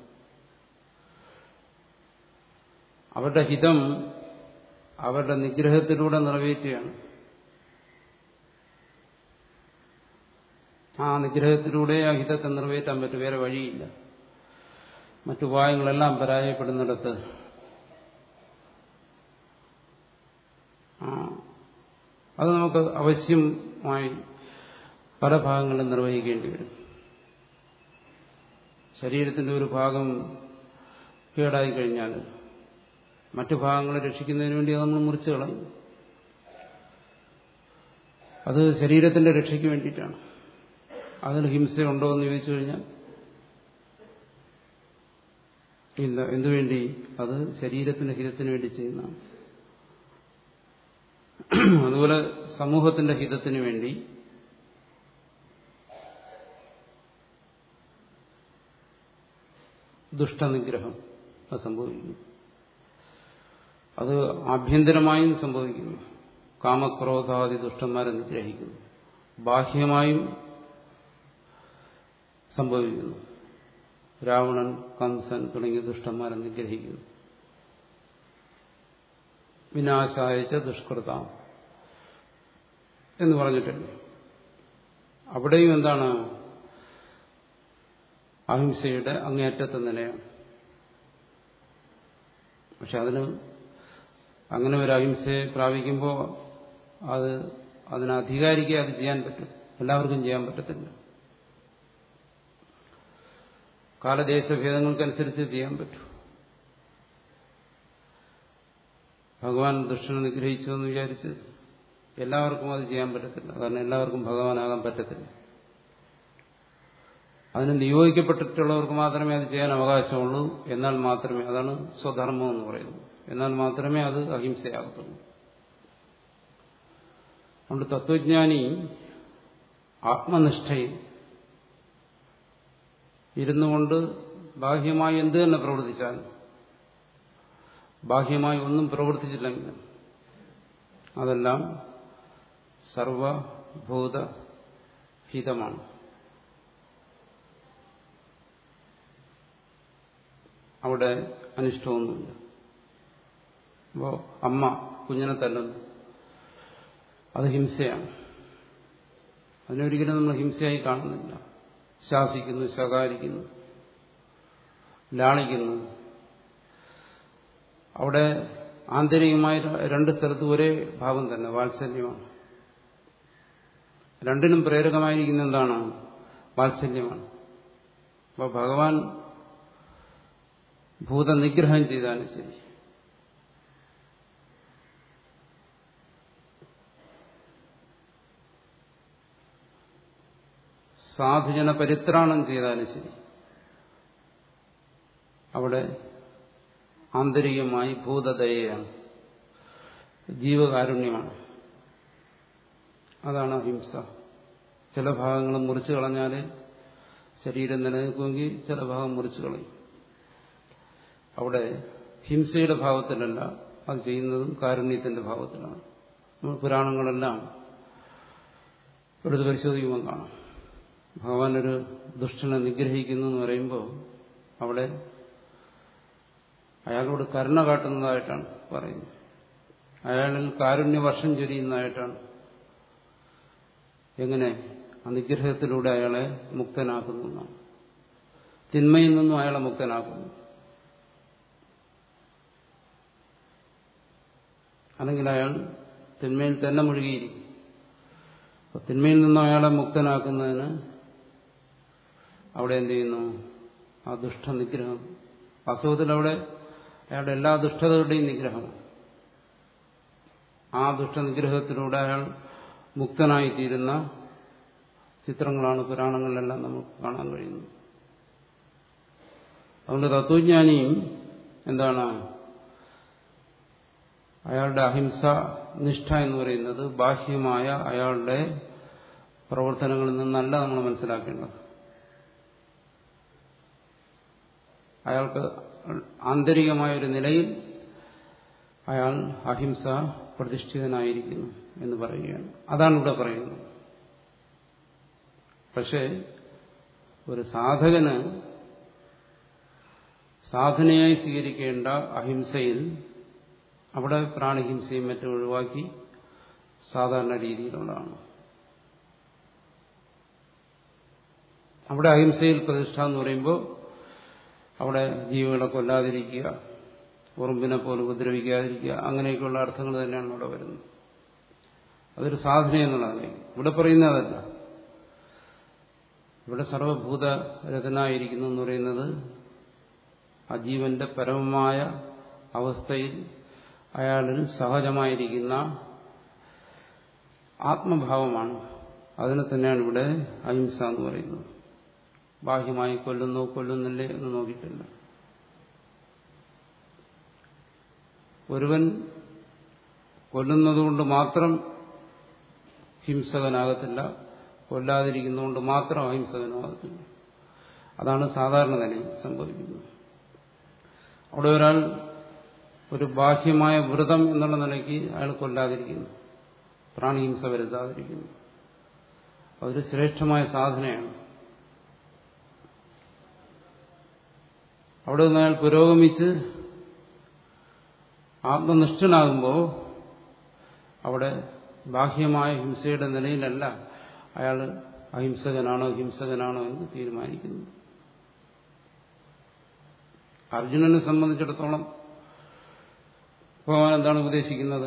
അവരുടെ ഹിതം അവരുടെ നിഗ്രഹത്തിലൂടെ നിറവേറ്റുകയാണ് ആ നിഗ്രഹത്തിലൂടെ ആ ഹിതത്തെ നിറവേറ്റാൻ പറ്റും വേറെ വഴിയില്ല മറ്റുപായങ്ങളെല്ലാം പരാജയപ്പെടുന്നിടത്ത് അത് നമുക്ക് അവശ്യമായി പല ഭാഗങ്ങളും നിർവഹിക്കേണ്ടി വരും ശരീരത്തിന്റെ ഒരു ഭാഗം കേടായി കഴിഞ്ഞാൽ മറ്റു ഭാഗങ്ങളെ രക്ഷിക്കുന്നതിന് വേണ്ടി അത് നമ്മൾ മുറിച്ചു കളയും അത് ശരീരത്തിന്റെ രക്ഷയ്ക്ക് വേണ്ടിയിട്ടാണ് അതിന് ഹിംസയുണ്ടോ എന്ന് ചോദിച്ചു കഴിഞ്ഞാൽ ഇല്ല എന്തുവേണ്ടി അത് ശരീരത്തിന്റെ ഹിതത്തിന് വേണ്ടി ചെയ്യുന്നതാണ് അതുപോലെ സമൂഹത്തിന്റെ ഹിതത്തിന് വേണ്ടി ദുഷ്ടനിഗ്രഹം അത് സംഭവിക്കുന്നു അത് ആഭ്യന്തരമായും സംഭവിക്കുന്നു കാമക്രോധാദി ദുഷ്ടന്മാരെ നിഗ്രഹിക്കുന്നു ബാഹ്യമായും സംഭവിക്കുന്നു രാവണൻ കംസൻ തുടങ്ങിയ ദുഷ്ടന്മാരെ നിഗ്രഹിക്കുന്നു വിനാശായച്ച ദുഷ്കൃതാം എന്ന് പറഞ്ഞിട്ടുണ്ട് അവിടെയും എന്താണ് അഹിംസയുടെ അങ്ങേയറ്റത്തെ നിലയാണ് പക്ഷെ അതിന് അങ്ങനെ ഒരു അഹിംസയെ പ്രാപിക്കുമ്പോൾ അത് അതിന് അധികാരിക്ക് അത് ചെയ്യാൻ പറ്റും എല്ലാവർക്കും ചെയ്യാൻ പറ്റത്തില്ല കാലദേശഭേദങ്ങൾക്കനുസരിച്ച് ചെയ്യാൻ പറ്റും ഭഗവാൻ ദുഷ്ടനെ നിഗ്രഹിച്ചു എന്ന് വിചാരിച്ച് എല്ലാവർക്കും അത് ചെയ്യാൻ പറ്റത്തില്ല കാരണം എല്ലാവർക്കും ഭഗവാനാകാൻ പറ്റത്തില്ല അതിന് നിയോഗിക്കപ്പെട്ടിട്ടുള്ളവർക്ക് മാത്രമേ അത് ചെയ്യാൻ അവകാശമുള്ളൂ എന്നാൽ മാത്രമേ അതാണ് സ്വധർമ്മം എന്ന് പറയുന്നത് എന്നാൽ മാത്രമേ അത് അഹിംസയാകത്തുള്ളൂ അതുകൊണ്ട് തത്വജ്ഞാനി ആത്മനിഷ്ഠയിൽ ഇരുന്നു കൊണ്ട് ബാഹ്യമായി എന്ത് തന്നെ പ്രവർത്തിച്ചാലും ബാഹ്യമായി ഒന്നും പ്രവർത്തിച്ചില്ലെങ്കിൽ അതെല്ലാം സർവഭൂതഹിതമാണ് അവിടെ അനിഷ്ടമൊന്നുമില്ല അപ്പോൾ അമ്മ കുഞ്ഞിനെ തല്ലുന്നു അത് ഹിംസയാണ് അതിനൊരിക്കലും നമ്മൾ ഹിംസയായി കാണുന്നില്ല ശാസിക്കുന്നു ശകാരിക്കുന്നു ലാളിക്കുന്നു അവിടെ ആന്തരികമായ രണ്ട് സ്ഥലത്തും ഒരേ ഭാവം തന്നെ വാത്സല്യമാണ് രണ്ടിനും പ്രേരകമായിരിക്കുന്ന എന്താണ് വാത്സല്യമാണ് അപ്പോൾ ഭഗവാൻ ഭൂതനിഗ്രഹം ചെയ്താലും ശരി സാധുജന പരിത്രാണം ചെയ്താലും ശരി അവിടെ ആന്തരികമായി ഭൂതദയയാണ് ജീവകാരുണ്യമാണ് അതാണ് അഹിംസ ചില ഭാഗങ്ങൾ മുറിച്ചു കളഞ്ഞാൽ ശരീരം നിലനിൽക്കുമെങ്കിൽ ചില ഭാഗം മുറിച്ചു കളയും അവിടെ ഹിംസയുടെ ഭാവത്തിലല്ല അത് ചെയ്യുന്നതും കാരുണ്യത്തിന്റെ ഭാവത്തിലാണ് നമ്മൾ പുരാണങ്ങളെല്ലാം എടുത്ത് പരിശോധിക്കുമ്പോൾ കാണാം ഭഗവാൻ ഒരു ദുഷ്ടനെ നിഗ്രഹിക്കുന്നു എന്ന് പറയുമ്പോൾ അവിടെ അയാളോട് കരുണ കാട്ടുന്നതായിട്ടാണ് പറയുന്നത് അയാളിൽ കാരുണ്യവർഷം ചൊരിയുന്നതായിട്ടാണ് എങ്ങനെ അനുഗ്രഹത്തിലൂടെ അയാളെ മുക്തനാക്കുന്നു എന്നാണ് തിന്മയിൽ നിന്നും അയാളെ മുക്തനാക്കുന്നു അല്ലെങ്കിൽ അയാൾ തിന്മയിൽ തന്നെ മുഴുകിയിരിക്കും അപ്പൊ തിന്മയിൽ നിന്നും അയാളെ മുക്തനാക്കുന്നതിന് അവിടെ എന്ത് ചെയ്യുന്നു ആ ദുഷ്ടനിഗ്രഹം വാസ്തവത്തിൽ അവിടെ അയാളുടെ എല്ലാ ദുഷ്ടതകളുടെയും നിഗ്രഹമാണ് ആ ദുഷ്ടനിഗ്രഹത്തിലൂടെ അയാൾ മുക്തനായിത്തീരുന്ന ചിത്രങ്ങളാണ് പുരാണങ്ങളിലെല്ലാം നമുക്ക് കാണാൻ കഴിയുന്നത് അതുകൊണ്ട് തത്വജ്ഞാനിയും എന്താണ് അയാളുടെ അഹിംസ നിഷ്ഠ എന്ന് പറയുന്നത് ബാഹ്യമായ അയാളുടെ പ്രവർത്തനങ്ങളിൽ നിന്നല്ല നമ്മൾ മനസ്സിലാക്കേണ്ടത് അയാൾക്ക് ആന്തരികമായ ഒരു നിലയിൽ അയാൾ അഹിംസ പ്രതിഷ്ഠിതനായിരിക്കുന്നു എന്ന് പറയുകയാണ് അതാണ് ഇവിടെ പറയുന്നത് പക്ഷേ ഒരു സാധകന് സാധനയായി സ്വീകരിക്കേണ്ട അഹിംസയിൽ അവിടെ പ്രാണിഹിംസയും മറ്റും ഒഴിവാക്കി സാധാരണ രീതിയിലുള്ളതാണ് അവിടെ അഹിംസയിൽ പ്രതിഷ്ഠ എന്ന് പറയുമ്പോൾ അവിടെ ജീവികളെ കൊല്ലാതിരിക്കുക ഉറുമ്പിനെ പോലെ ഉപദ്രവിക്കാതിരിക്കുക അങ്ങനെയൊക്കെയുള്ള അർത്ഥങ്ങൾ തന്നെയാണ് ഇവിടെ വരുന്നത് അതൊരു സാധന എന്നുള്ളതാണ് ഇവിടെ പറയുന്നതല്ല ഇവിടെ സർവഭൂതരതനായിരിക്കുന്നു എന്ന് പറയുന്നത് ആ ജീവന്റെ പരമമായ അവസ്ഥയിൽ അയാളിൽ സഹജമായിരിക്കുന്ന ആത്മഭാവമാണ് അതിനെ തന്നെയാണ് ഇവിടെ അഹിംസ എന്ന് പറയുന്നത് ബാഹ്യമായി കൊല്ലുന്നോ കൊല്ലുന്നില്ലേ എന്ന് നോക്കിയിട്ടില്ല ഒരുവൻ കൊല്ലുന്നതുകൊണ്ട് മാത്രം ഹിംസകനാകത്തില്ല കൊല്ലാതിരിക്കുന്നതുകൊണ്ട് മാത്രം അഹിംസകനാകത്തില്ല അതാണ് സാധാരണ നിലയിൽ സംഭവിക്കുന്നത് അവിടെ ഒരാൾ ഒരു ബാഹ്യമായ വ്രതം എന്നുള്ള നിലയ്ക്ക് അയാൾ കൊല്ലാതിരിക്കുന്നു പ്രാണിഹിംസ വരുത്താതിരിക്കുന്നു അതൊരു ശ്രേഷ്ഠമായ സാധനയാണ് അവിടെ നിന്ന് അയാൾ പുരോഗമിച്ച് ആത്മനിഷ്ഠനാകുമ്പോൾ അവിടെ ബാഹ്യമായ ഹിംസയുടെ നിലയിലല്ല അയാൾ അഹിംസകനാണോ ഹിംസകനാണോ എന്ന് തീരുമാനിക്കുന്നു അർജുനനെ സംബന്ധിച്ചിടത്തോളം ഭഗവാൻ എന്താണ് ഉപദേശിക്കുന്നത്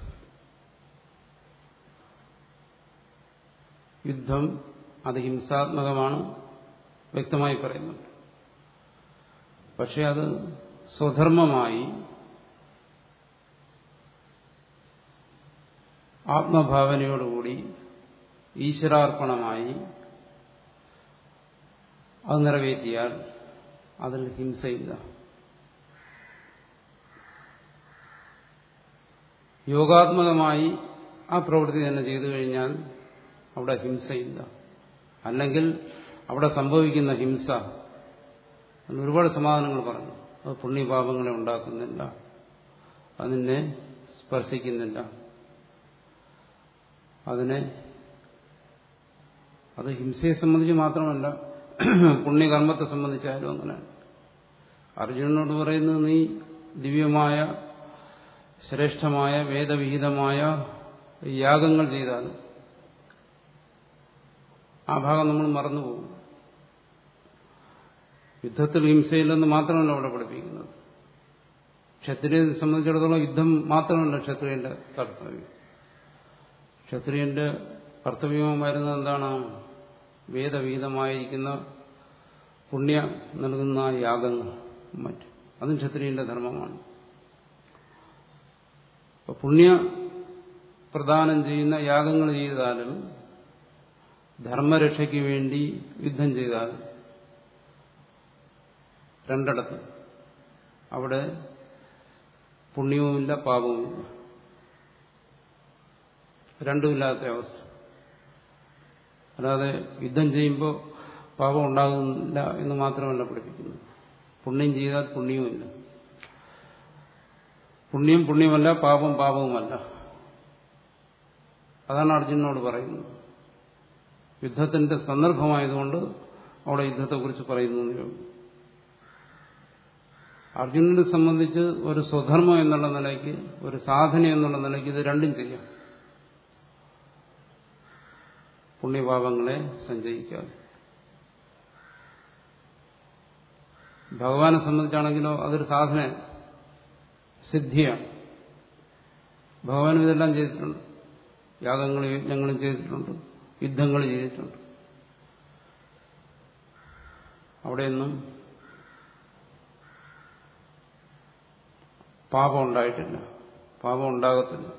യുദ്ധം അത് ഹിംസാത്മകമാണ് വ്യക്തമായി പറയുന്നുണ്ട് പക്ഷെ അത് സ്വധർമ്മമായി ആത്മഭാവനയോടുകൂടി ഈശ്വരാർപ്പണമായി അത് നിറവേറ്റിയാൽ അതിൽ ഹിംസയില്ല യോഗാത്മകമായി ആ പ്രവൃത്തി തന്നെ ചെയ്തു കഴിഞ്ഞാൽ അവിടെ ഹിംസയില്ല അല്ലെങ്കിൽ അവിടെ സംഭവിക്കുന്ന ഹിംസ അതിന് ഒരുപാട് സമാധാനങ്ങൾ പറഞ്ഞു അത് പുണ്യപാപങ്ങളെ ഉണ്ടാക്കുന്നില്ല അതിനെ സ്പർശിക്കുന്നില്ല അതിനെ അത് ഹിംസയെ സംബന്ധിച്ച് മാത്രമല്ല പുണ്യകർമ്മത്തെ സംബന്ധിച്ചായാലും അങ്ങനെയാണ് അർജുനനോട് പറയുന്നത് നീ ദിവ്യമായ ശ്രേഷ്ഠമായ വേദവിഹിതമായ യാഗങ്ങൾ ചെയ്താലും ആ ഭാഗം നമ്മൾ മറന്നുപോകും യുദ്ധത്തിൽ ഹിംസയില്ലെന്ന് മാത്രമല്ല അവിടെ പഠിപ്പിക്കുന്നത് ക്ഷത്രിയെ സംബന്ധിച്ചിടത്തോളം യുദ്ധം മാത്രമല്ല ക്ഷത്രിയന്റെ കർത്തവ്യം ക്ഷത്രിയന്റെ കർത്തവ്യവും വരുന്നത് എന്താണ് വേദവിഹിതമായിരിക്കുന്ന പുണ്യ നൽകുന്ന യാഗങ്ങൾ മറ്റും അതും ക്ഷത്രിയന്റെ ധർമ്മമാണ് പുണ്യ പ്രദാനം ചെയ്യുന്ന യാഗങ്ങൾ ചെയ്താലും ധർമ്മരക്ഷയ്ക്ക് വേണ്ടി യുദ്ധം ചെയ്താലും രണ്ടിടത്ത് അവിടെ പുണ്യവുമില്ല പാപവുമില്ല രണ്ടുമില്ലാത്ത അവസ്ഥ അല്ലാതെ യുദ്ധം ചെയ്യുമ്പോൾ പാപം ഉണ്ടാകുന്നില്ല എന്ന് മാത്രമല്ല പഠിപ്പിക്കുന്നത് പുണ്യം ചെയ്താൽ പുണ്യവുമില്ല പുണ്യം പുണ്യമല്ല പാപം പാപവുമല്ല അതാണ് അർജുനോട് പറയുന്നത് യുദ്ധത്തിന്റെ സന്ദർഭമായതുകൊണ്ട് അവിടെ യുദ്ധത്തെക്കുറിച്ച് പറയുന്നു അർജുനനെ സംബന്ധിച്ച് ഒരു സ്വധർമ്മം എന്നുള്ള നിലയ്ക്ക് ഒരു സാധന എന്നുള്ള നിലയ്ക്ക് ഇത് രണ്ടും ചെയ്യാം പുണ്യപാപങ്ങളെ സഞ്ചയിക്കാതെ ഭഗവാനെ സംബന്ധിച്ചാണെങ്കിലോ അതൊരു സാധന സിദ്ധിയാണ് ഭഗവാനും ഇതെല്ലാം ചെയ്തിട്ടുണ്ട് യാഗങ്ങൾ യജ്ഞങ്ങളും ചെയ്തിട്ടുണ്ട് യുദ്ധങ്ങൾ ചെയ്തിട്ടുണ്ട് അവിടെയൊന്നും പാപം ഉണ്ടായിട്ടില്ല പാപം ഉണ്ടാകത്തില്ല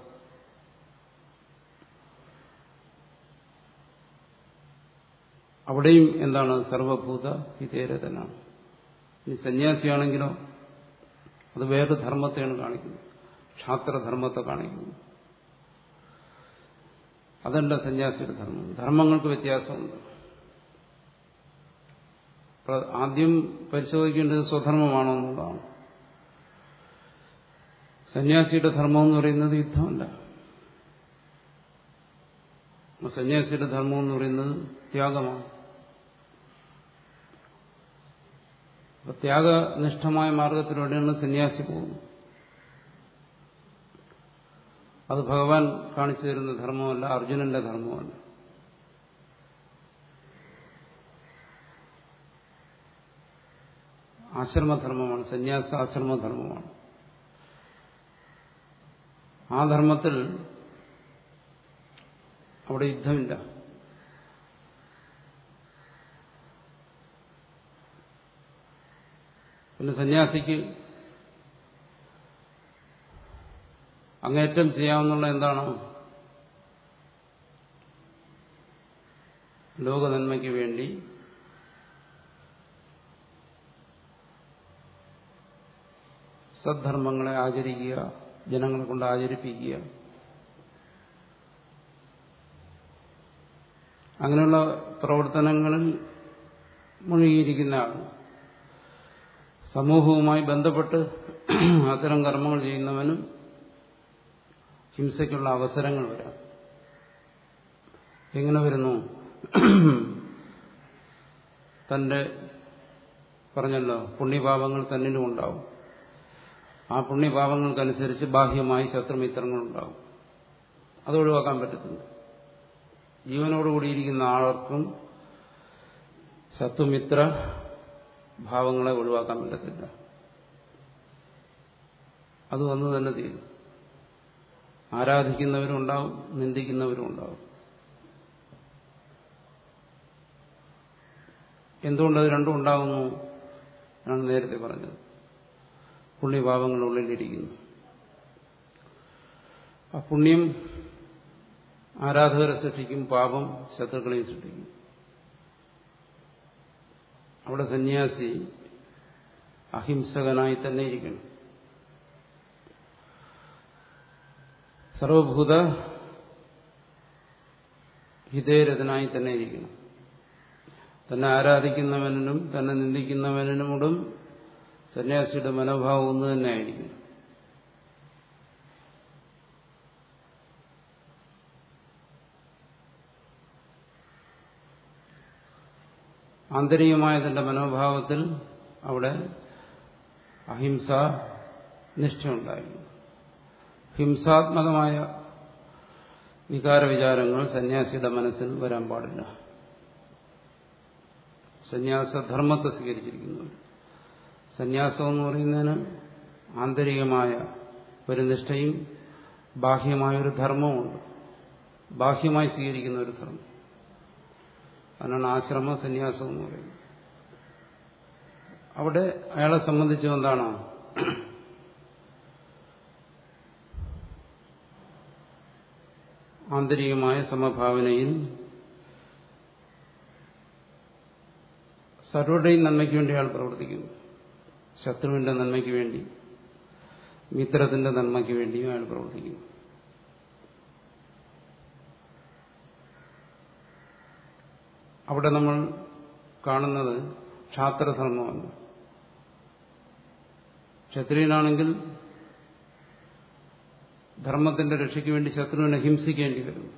അവിടെയും എന്താണ് സർവഭൂത ഹിതേരതനാണ് ഇനി സന്യാസിയാണെങ്കിലോ അത് വേറെ ധർമ്മത്തെയാണ് കാണിക്കുന്നത് ക്ഷാത്രധർമ്മത്തെ കാണിക്കുന്നു അതല്ല സന്യാസിയുടെ ധർമ്മം ധർമ്മങ്ങൾക്ക് വ്യത്യാസമുണ്ട് ആദ്യം പരിശോധിക്കേണ്ടത് സ്വധർമ്മമാണോ എന്നുള്ളതാണ് സന്യാസിയുടെ ധർമ്മം എന്ന് പറയുന്നത് യുദ്ധമല്ല സന്യാസിയുടെ ധർമ്മം എന്ന് പറയുന്നത് ത്യാഗമാണ് അപ്പൊ ത്യാഗനിഷ്ഠമായ മാർഗത്തിലൂടെയാണ് സന്യാസി പോകുന്നത് അത് ഭഗവാൻ കാണിച്ചു തരുന്ന ധർമ്മമല്ല അർജുനന്റെ ധർമ്മമല്ല ആശ്രമധർമ്മമാണ് സന്യാസ ആശ്രമധർമ്മമാണ് ആ ധർമ്മത്തിൽ അവിടെ യുദ്ധമില്ല പിന്നെ സന്യാസിക്ക് അങ്ങേറ്റം ചെയ്യാവുന്നുള്ള എന്താണ് ലോക നന്മയ്ക്ക് വേണ്ടി സദ്ധർമ്മങ്ങളെ ആചരിക്കുക ജനങ്ങളെ കൊണ്ട് ആചരിപ്പിക്കുക അങ്ങനെയുള്ള പ്രവർത്തനങ്ങളിൽ മുഴുകിയിരിക്കുന്ന ആൾ സമൂഹവുമായി ബന്ധപ്പെട്ട് അത്തരം കർമ്മങ്ങൾ ചെയ്യുന്നവനും ഹിംസയ്ക്കുള്ള അവസരങ്ങൾ വരാം എങ്ങനെ വരുന്നു തന്റെ പറഞ്ഞല്ലോ പുണ്യപാപങ്ങൾ തന്നിലും ഉണ്ടാവും ആ പുണ്യപാപങ്ങൾക്കനുസരിച്ച് ബാഹ്യമായി ശത്രുമിത്രങ്ങൾ ഉണ്ടാവും അത് ഒഴിവാക്കാൻ പറ്റത്തില്ല ജീവനോടുകൂടിയിരിക്കുന്ന ആൾക്കും ശത്രുമിത്ര ഭാവങ്ങളെ ഒഴിവാക്കാൻ പറ്റത്തില്ല അത് വന്നു തന്നെ തീരും ആരാധിക്കുന്നവരും ഉണ്ടാവും നിന്ദിക്കുന്നവരും ഉണ്ടാവും എന്തുകൊണ്ടത് രണ്ടും ഉണ്ടാകുന്നു എന്നാണ് നേരത്തെ പറഞ്ഞത് പുണ്യപാപങ്ങളുള്ളിലിരിക്കുന്നു ആ പുണ്യം ആരാധകരെ സൃഷ്ടിക്കും പാപം ശത്രുക്കളെയും സൃഷ്ടിക്കും അവിടെ സന്യാസി അഹിംസകനായി തന്നെ ഇരിക്കണം സർവഭൂത ഹിതേരഥനായി തന്നെ ഇരിക്കണം തന്നെ ആരാധിക്കുന്നവനും തന്നെ നിന്ദിക്കുന്നവനോടും സന്യാസിയുടെ മനോഭാവം ഒന്ന് തന്നെ ആയിരിക്കും ആന്തരികമായ തന്റെ മനോഭാവത്തിൽ അവിടെ അഹിംസ നിഷ്ഠയുണ്ടായിരുന്നു ഹിംസാത്മകമായ വികാര വിചാരങ്ങൾ സന്യാസിയുടെ മനസ്സിൽ വരാൻ പാടില്ല സന്യാസധർമ്മത്തെ സ്വീകരിച്ചിരിക്കുന്നു സന്യാസം എന്ന് പറയുന്നതിന് ആന്തരികമായ ഒരു നിഷ്ഠയും ബാഹ്യമായ ഒരു ധർമ്മവുമുണ്ട് ബാഹ്യമായി സ്വീകരിക്കുന്ന ഒരു ധർമ്മം അതിനാണ് ആശ്രമ സന്യാസം എന്ന് പറയുന്നത് അവിടെ അയാളെ സംബന്ധിച്ച് എന്താണ് ആന്തരികമായ സമഭാവനയിൽ സർവരുടെയും നന്മയ്ക്ക് വേണ്ടി അയാൾ പ്രവർത്തിക്കുന്നു ശത്രുവിന്റെ നന്മയ്ക്ക് വേണ്ടി മിത്രത്തിന്റെ നന്മയ്ക്ക് വേണ്ടിയും അയാൾ പ്രവർത്തിക്കുന്നു അവിടെ നമ്മൾ കാണുന്നത് ക്ഷാത്രധർമ്മമല്ല ക്ഷത്രിയനാണെങ്കിൽ ധർമ്മത്തിന്റെ രക്ഷയ്ക്ക് വേണ്ടി ശത്രുവിനെ ഹിംസിക്കേണ്ടി വരുന്നു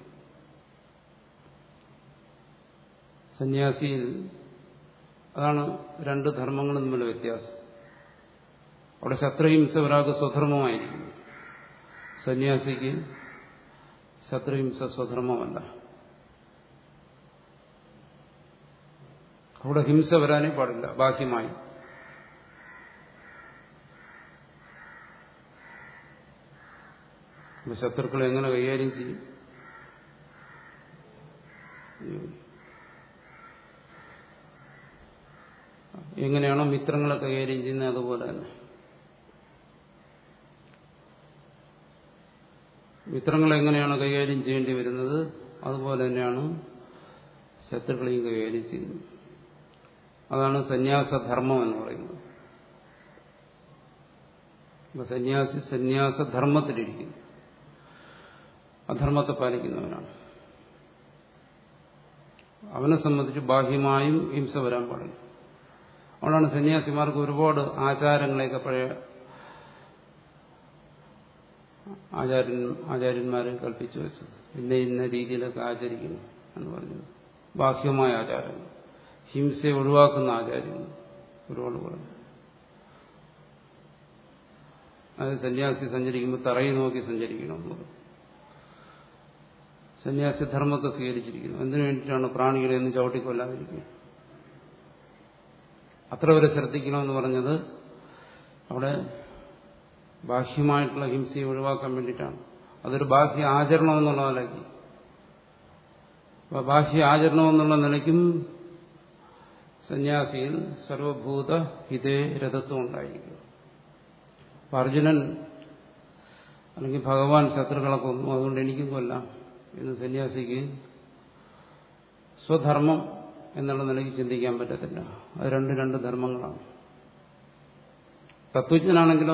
സന്യാസിയിൽ അതാണ് രണ്ട് ധർമ്മങ്ങളും തമ്മിലുള്ള വ്യത്യാസം അവിടെ ശത്രുഹിംസ ഒരാൾക്ക് സ്വധർമ്മമായിരിക്കും സന്യാസിക്ക് ശത്രുഹിംസ സ്വധർമ്മമല്ല അവിടെ ഹിംസ വരാനേ പാടില്ല ബാഹ്യമായി ശത്രുക്കളെ എങ്ങനെ കൈകാര്യം ചെയ്യും എങ്ങനെയാണോ മിത്രങ്ങളെ കൈകാര്യം ചെയ്യുന്നത് അതുപോലെ തന്നെ മിത്രങ്ങളെ എങ്ങനെയാണ് കൈകാര്യം ചെയ്യേണ്ടി വരുന്നത് അതുപോലെ തന്നെയാണ് ശത്രുക്കളെയും കൈകാര്യം ചെയ്യുന്നത് അതാണ് സന്യാസധർമ്മം എന്ന് പറയുന്നത് സന്യാസി സന്യാസധർമ്മത്തിലിരിക്കുന്നു അധർമ്മത്തെ പാലിക്കുന്നവനാണ് അവനെ സംബന്ധിച്ച് ബാഹ്യമായും ഹിംസ വരാൻ പാടില്ല അതുകൊണ്ടാണ് സന്യാസിമാർക്ക് ഒരുപാട് ആചാരങ്ങളെയൊക്കെ പഴയ ആചാര്യൻ ആചാര്യന്മാരെ കൽപ്പിച്ചു വെച്ചത് ഇന്ന ഇന്ന രീതിയിലൊക്കെ ആചരിക്കുന്നു എന്ന് പറഞ്ഞത് ബാഹ്യമായ ആചാരങ്ങൾ ഹിംസയെ ഒഴിവാക്കുന്ന ആചാര്യങ്ങൾ ഒരുപാട് പറഞ്ഞു അത് സന്യാസി സഞ്ചരിക്കുമ്പോൾ തറയിൽ നോക്കി സഞ്ചരിക്കണമെന്ന് പറഞ്ഞു സന്യാസി ധർമ്മത്തെ സ്വീകരിച്ചിരിക്കുന്നു എന്തിനു വേണ്ടിയിട്ടാണ് പ്രാണികളെ ഒന്നും ചവിട്ടിക്കൊല്ലാതിരിക്കുന്നത് അത്ര വരെ ശ്രദ്ധിക്കണമെന്ന് പറഞ്ഞത് അവിടെ ബാഹ്യമായിട്ടുള്ള ഹിംസയെ ഒഴിവാക്കാൻ വേണ്ടിയിട്ടാണ് അതൊരു ബാഹ്യ ആചരണം എന്നുള്ള നിലയ്ക്ക് ബാഹ്യ ആചരണം എന്നുള്ള നിലയ്ക്കും സന്യാസിയിൽ സർവഭൂത ഹിതേ രഥത്വം ഉണ്ടായിരിക്കും അപ്പൊ അർജുനൻ അല്ലെങ്കിൽ ഭഗവാൻ ശത്രുക്കളെ കൊന്നു അതുകൊണ്ട് എനിക്കും കൊല്ലാം എന്ന് സന്യാസിക്ക് സ്വധർമ്മം എന്നുള്ള നിലയ്ക്ക് ചിന്തിക്കാൻ പറ്റത്തില്ല അത് രണ്ട് രണ്ട് ധർമ്മങ്ങളാണ് തത്വജ്ഞനാണെങ്കിലോ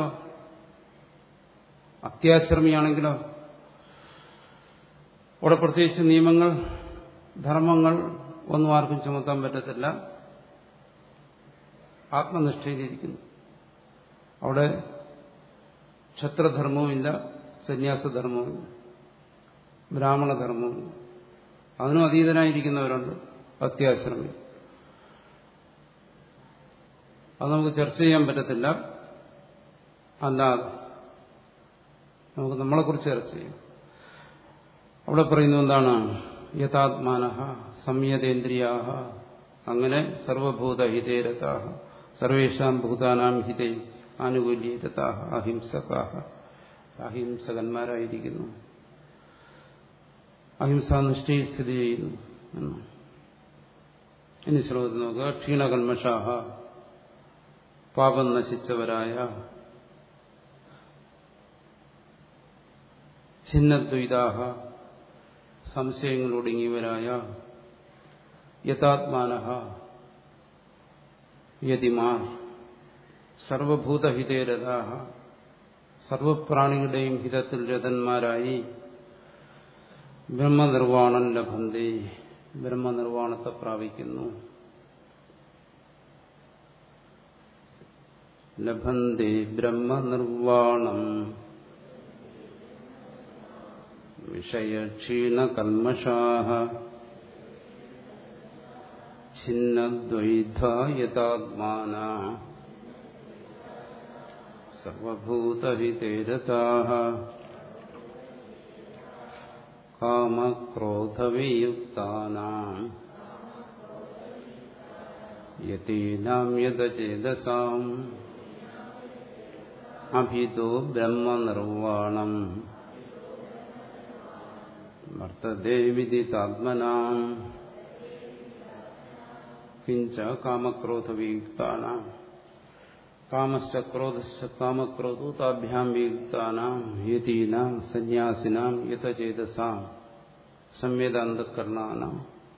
അത്യാശ്രമിയാണെങ്കിലോ അവിടെ പ്രത്യേകിച്ച് നിയമങ്ങൾ ധർമ്മങ്ങൾ ഒന്നും ആർക്കും ചുമത്താൻ പറ്റത്തില്ല ആത്മനിഷ്ഠയിലിരിക്കുന്നു അവിടെ ക്ഷത്രധർമ്മവും ഇല്ല സന്യാസധർമ്മവും ഇല്ല ബ്രാഹ്മണധർമ്മവും അതിനും അതീതനായിരിക്കുന്നവരുണ്ട് അത്യാശ്രമി അത് നമുക്ക് ചർച്ച ചെയ്യാൻ പറ്റത്തില്ല അല്ലാതെ നമുക്ക് നമ്മളെക്കുറിച്ച് ചർച്ച ചെയ്യാം അവിടെ പറയുന്നത് എന്താണ് യഥാത്മാന സംയതേന്ദ്രിയാഹ അങ്ങനെ സർവഭൂതഹിതേരതാഹ സർവേഷാം ഭൂതാനാം ഹിതേ ആനുകൂല്യരതാഹ അഹിംസകാഹ അഹിംസകന്മാരായിരിക്കുന്നു അഹിംസാനിഷ്ഠയിൽ സ്ഥിതി ചെയ്യുന്നു എന്ന് ഇനി ശ്ലോകത്തിൽ നോക്കുക ക്ഷീണകന്മഷാഹ പാപം നശിച്ചവരായ ഛിന്നദ്വൈതാഹ സംശയങ്ങളൊടുങ്ങിയവരായ യഥാത്മാന യതിമാർ സർവഭൂതഹിതേരഥാഹ സർവപ്രാണികളുടെയും ഹിതത്തിൽ രഥന്മാരായി ബ്രഹ്മനിർവാണം ലഭന്തി ബ്രഹ്മനിർവാണത്തെ പ്രാപിക്കുന്നു ലഭന്തി ബ്രഹ്മനിർവാണം വിഷയക്ഷീണകൽമഷാഹ ഛിന്നദ്വൈധായതാത്മാന സർവഭൂതഹിതേരതാഹ കാമക്രോധവിയുക്താനാം യതീനാം യതചേതസാം അഭിതോ ബ്രഹ്മനിർവാണം വർത്തതേ വിദിതാത്മനാം കിഞ്ച കാമക്രോധവിയുക്താനാം കാമശ്ച ക്രോധശ്ച കാമക്രോധോ താഭ്യാം വിയുക്താനാം യതീനാം സന്യാസിനാം യതചേതസാം സംവേദാന്തകർണാനാം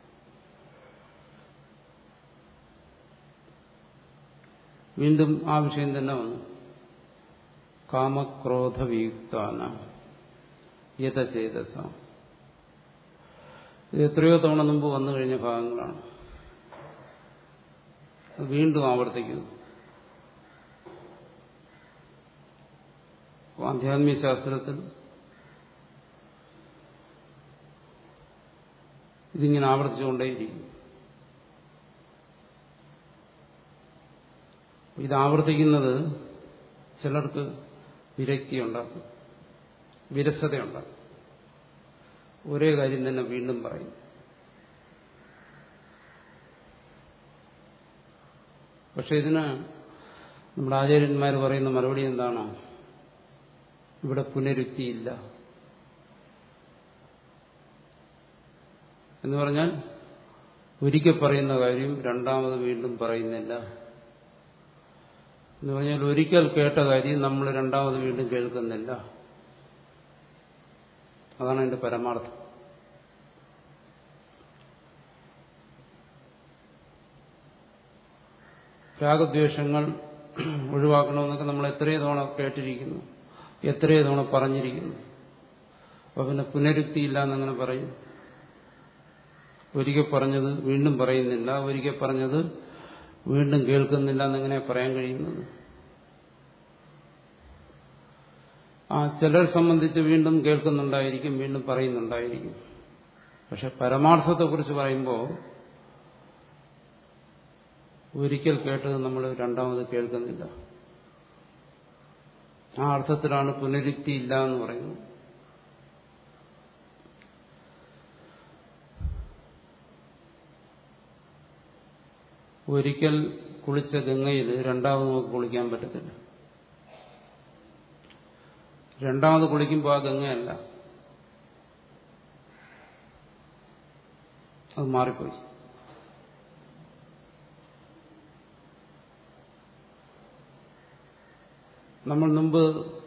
വീണ്ടും ആ വിഷയം തന്നെ വന്നു കാമക്രോധവിയുക്താനാം യഥചേതസാം ഇത് എത്രയോ തവണ മുമ്പ് വന്നു കഴിഞ്ഞ ഭാഗങ്ങളാണ് വീണ്ടും ആവർത്തിക്കുന്നു ആധ്യാത്മിക ശാസ്ത്രത്തിൽ ഇതിങ്ങനെ ആവർത്തിച്ചുകൊണ്ടേയിരിക്കും ഇത് ആവർത്തിക്കുന്നത് ചിലർക്ക് വിരക്തിയുണ്ടാക്കും വിരസതയുണ്ടാക്കും ഒരേ കാര്യം തന്നെ വീണ്ടും പറയും പക്ഷെ ഇതിന് നമ്മുടെ ആചാര്യന്മാർ പറയുന്ന മറുപടി എന്താണോ ഇവിടെ പുനരുക്തിയില്ല എന്ന് പറഞ്ഞാൽ ഒരിക്കൽ പറയുന്ന കാര്യം രണ്ടാമത് വീണ്ടും പറയുന്നില്ല എന്ന് പറഞ്ഞാൽ ഒരിക്കൽ കേട്ട കാര്യം നമ്മൾ രണ്ടാമത് വീണ്ടും കേൾക്കുന്നില്ല അതാണ് എന്റെ പരമാർത്ഥം രാഗദ്വേഷങ്ങൾ ഒഴിവാക്കണമെന്നൊക്കെ നമ്മൾ എത്രയോ തവണ കേട്ടിരിക്കുന്നു എത്രയോ തവണ പറഞ്ഞിരിക്കുന്നു അപ്പൊ പിന്നെ പുനരുക്തിയില്ല എന്നങ്ങനെ പറയും ഒരിക്കൽ പറഞ്ഞത് വീണ്ടും പറയുന്നില്ല ഒരിക്കൽ പറഞ്ഞത് വീണ്ടും കേൾക്കുന്നില്ല എന്നെങ്ങനെ പറയാൻ കഴിയുന്നത് ആ ചിലർ സംബന്ധിച്ച് വീണ്ടും കേൾക്കുന്നുണ്ടായിരിക്കും വീണ്ടും പറയുന്നുണ്ടായിരിക്കും പക്ഷെ പരമാർത്ഥത്തെക്കുറിച്ച് പറയുമ്പോൾ ഒരിക്കൽ കേട്ടത് നമ്മൾ രണ്ടാമത് കേൾക്കുന്നില്ല ആ അർത്ഥത്തിലാണ് പുനരുക്തി ഇല്ല എന്ന് പറയുന്നത് ഒരിക്കൽ കുളിച്ച ഗംഗയിൽ രണ്ടാമത് നമുക്ക് കുളിക്കാൻ പറ്റത്തില്ല രണ്ടാമത് കുളിക്കുമ്പോൾ ആ ഗംഗയല്ല അത് മാറിപ്പോയി നമ്മൾ മുമ്പ്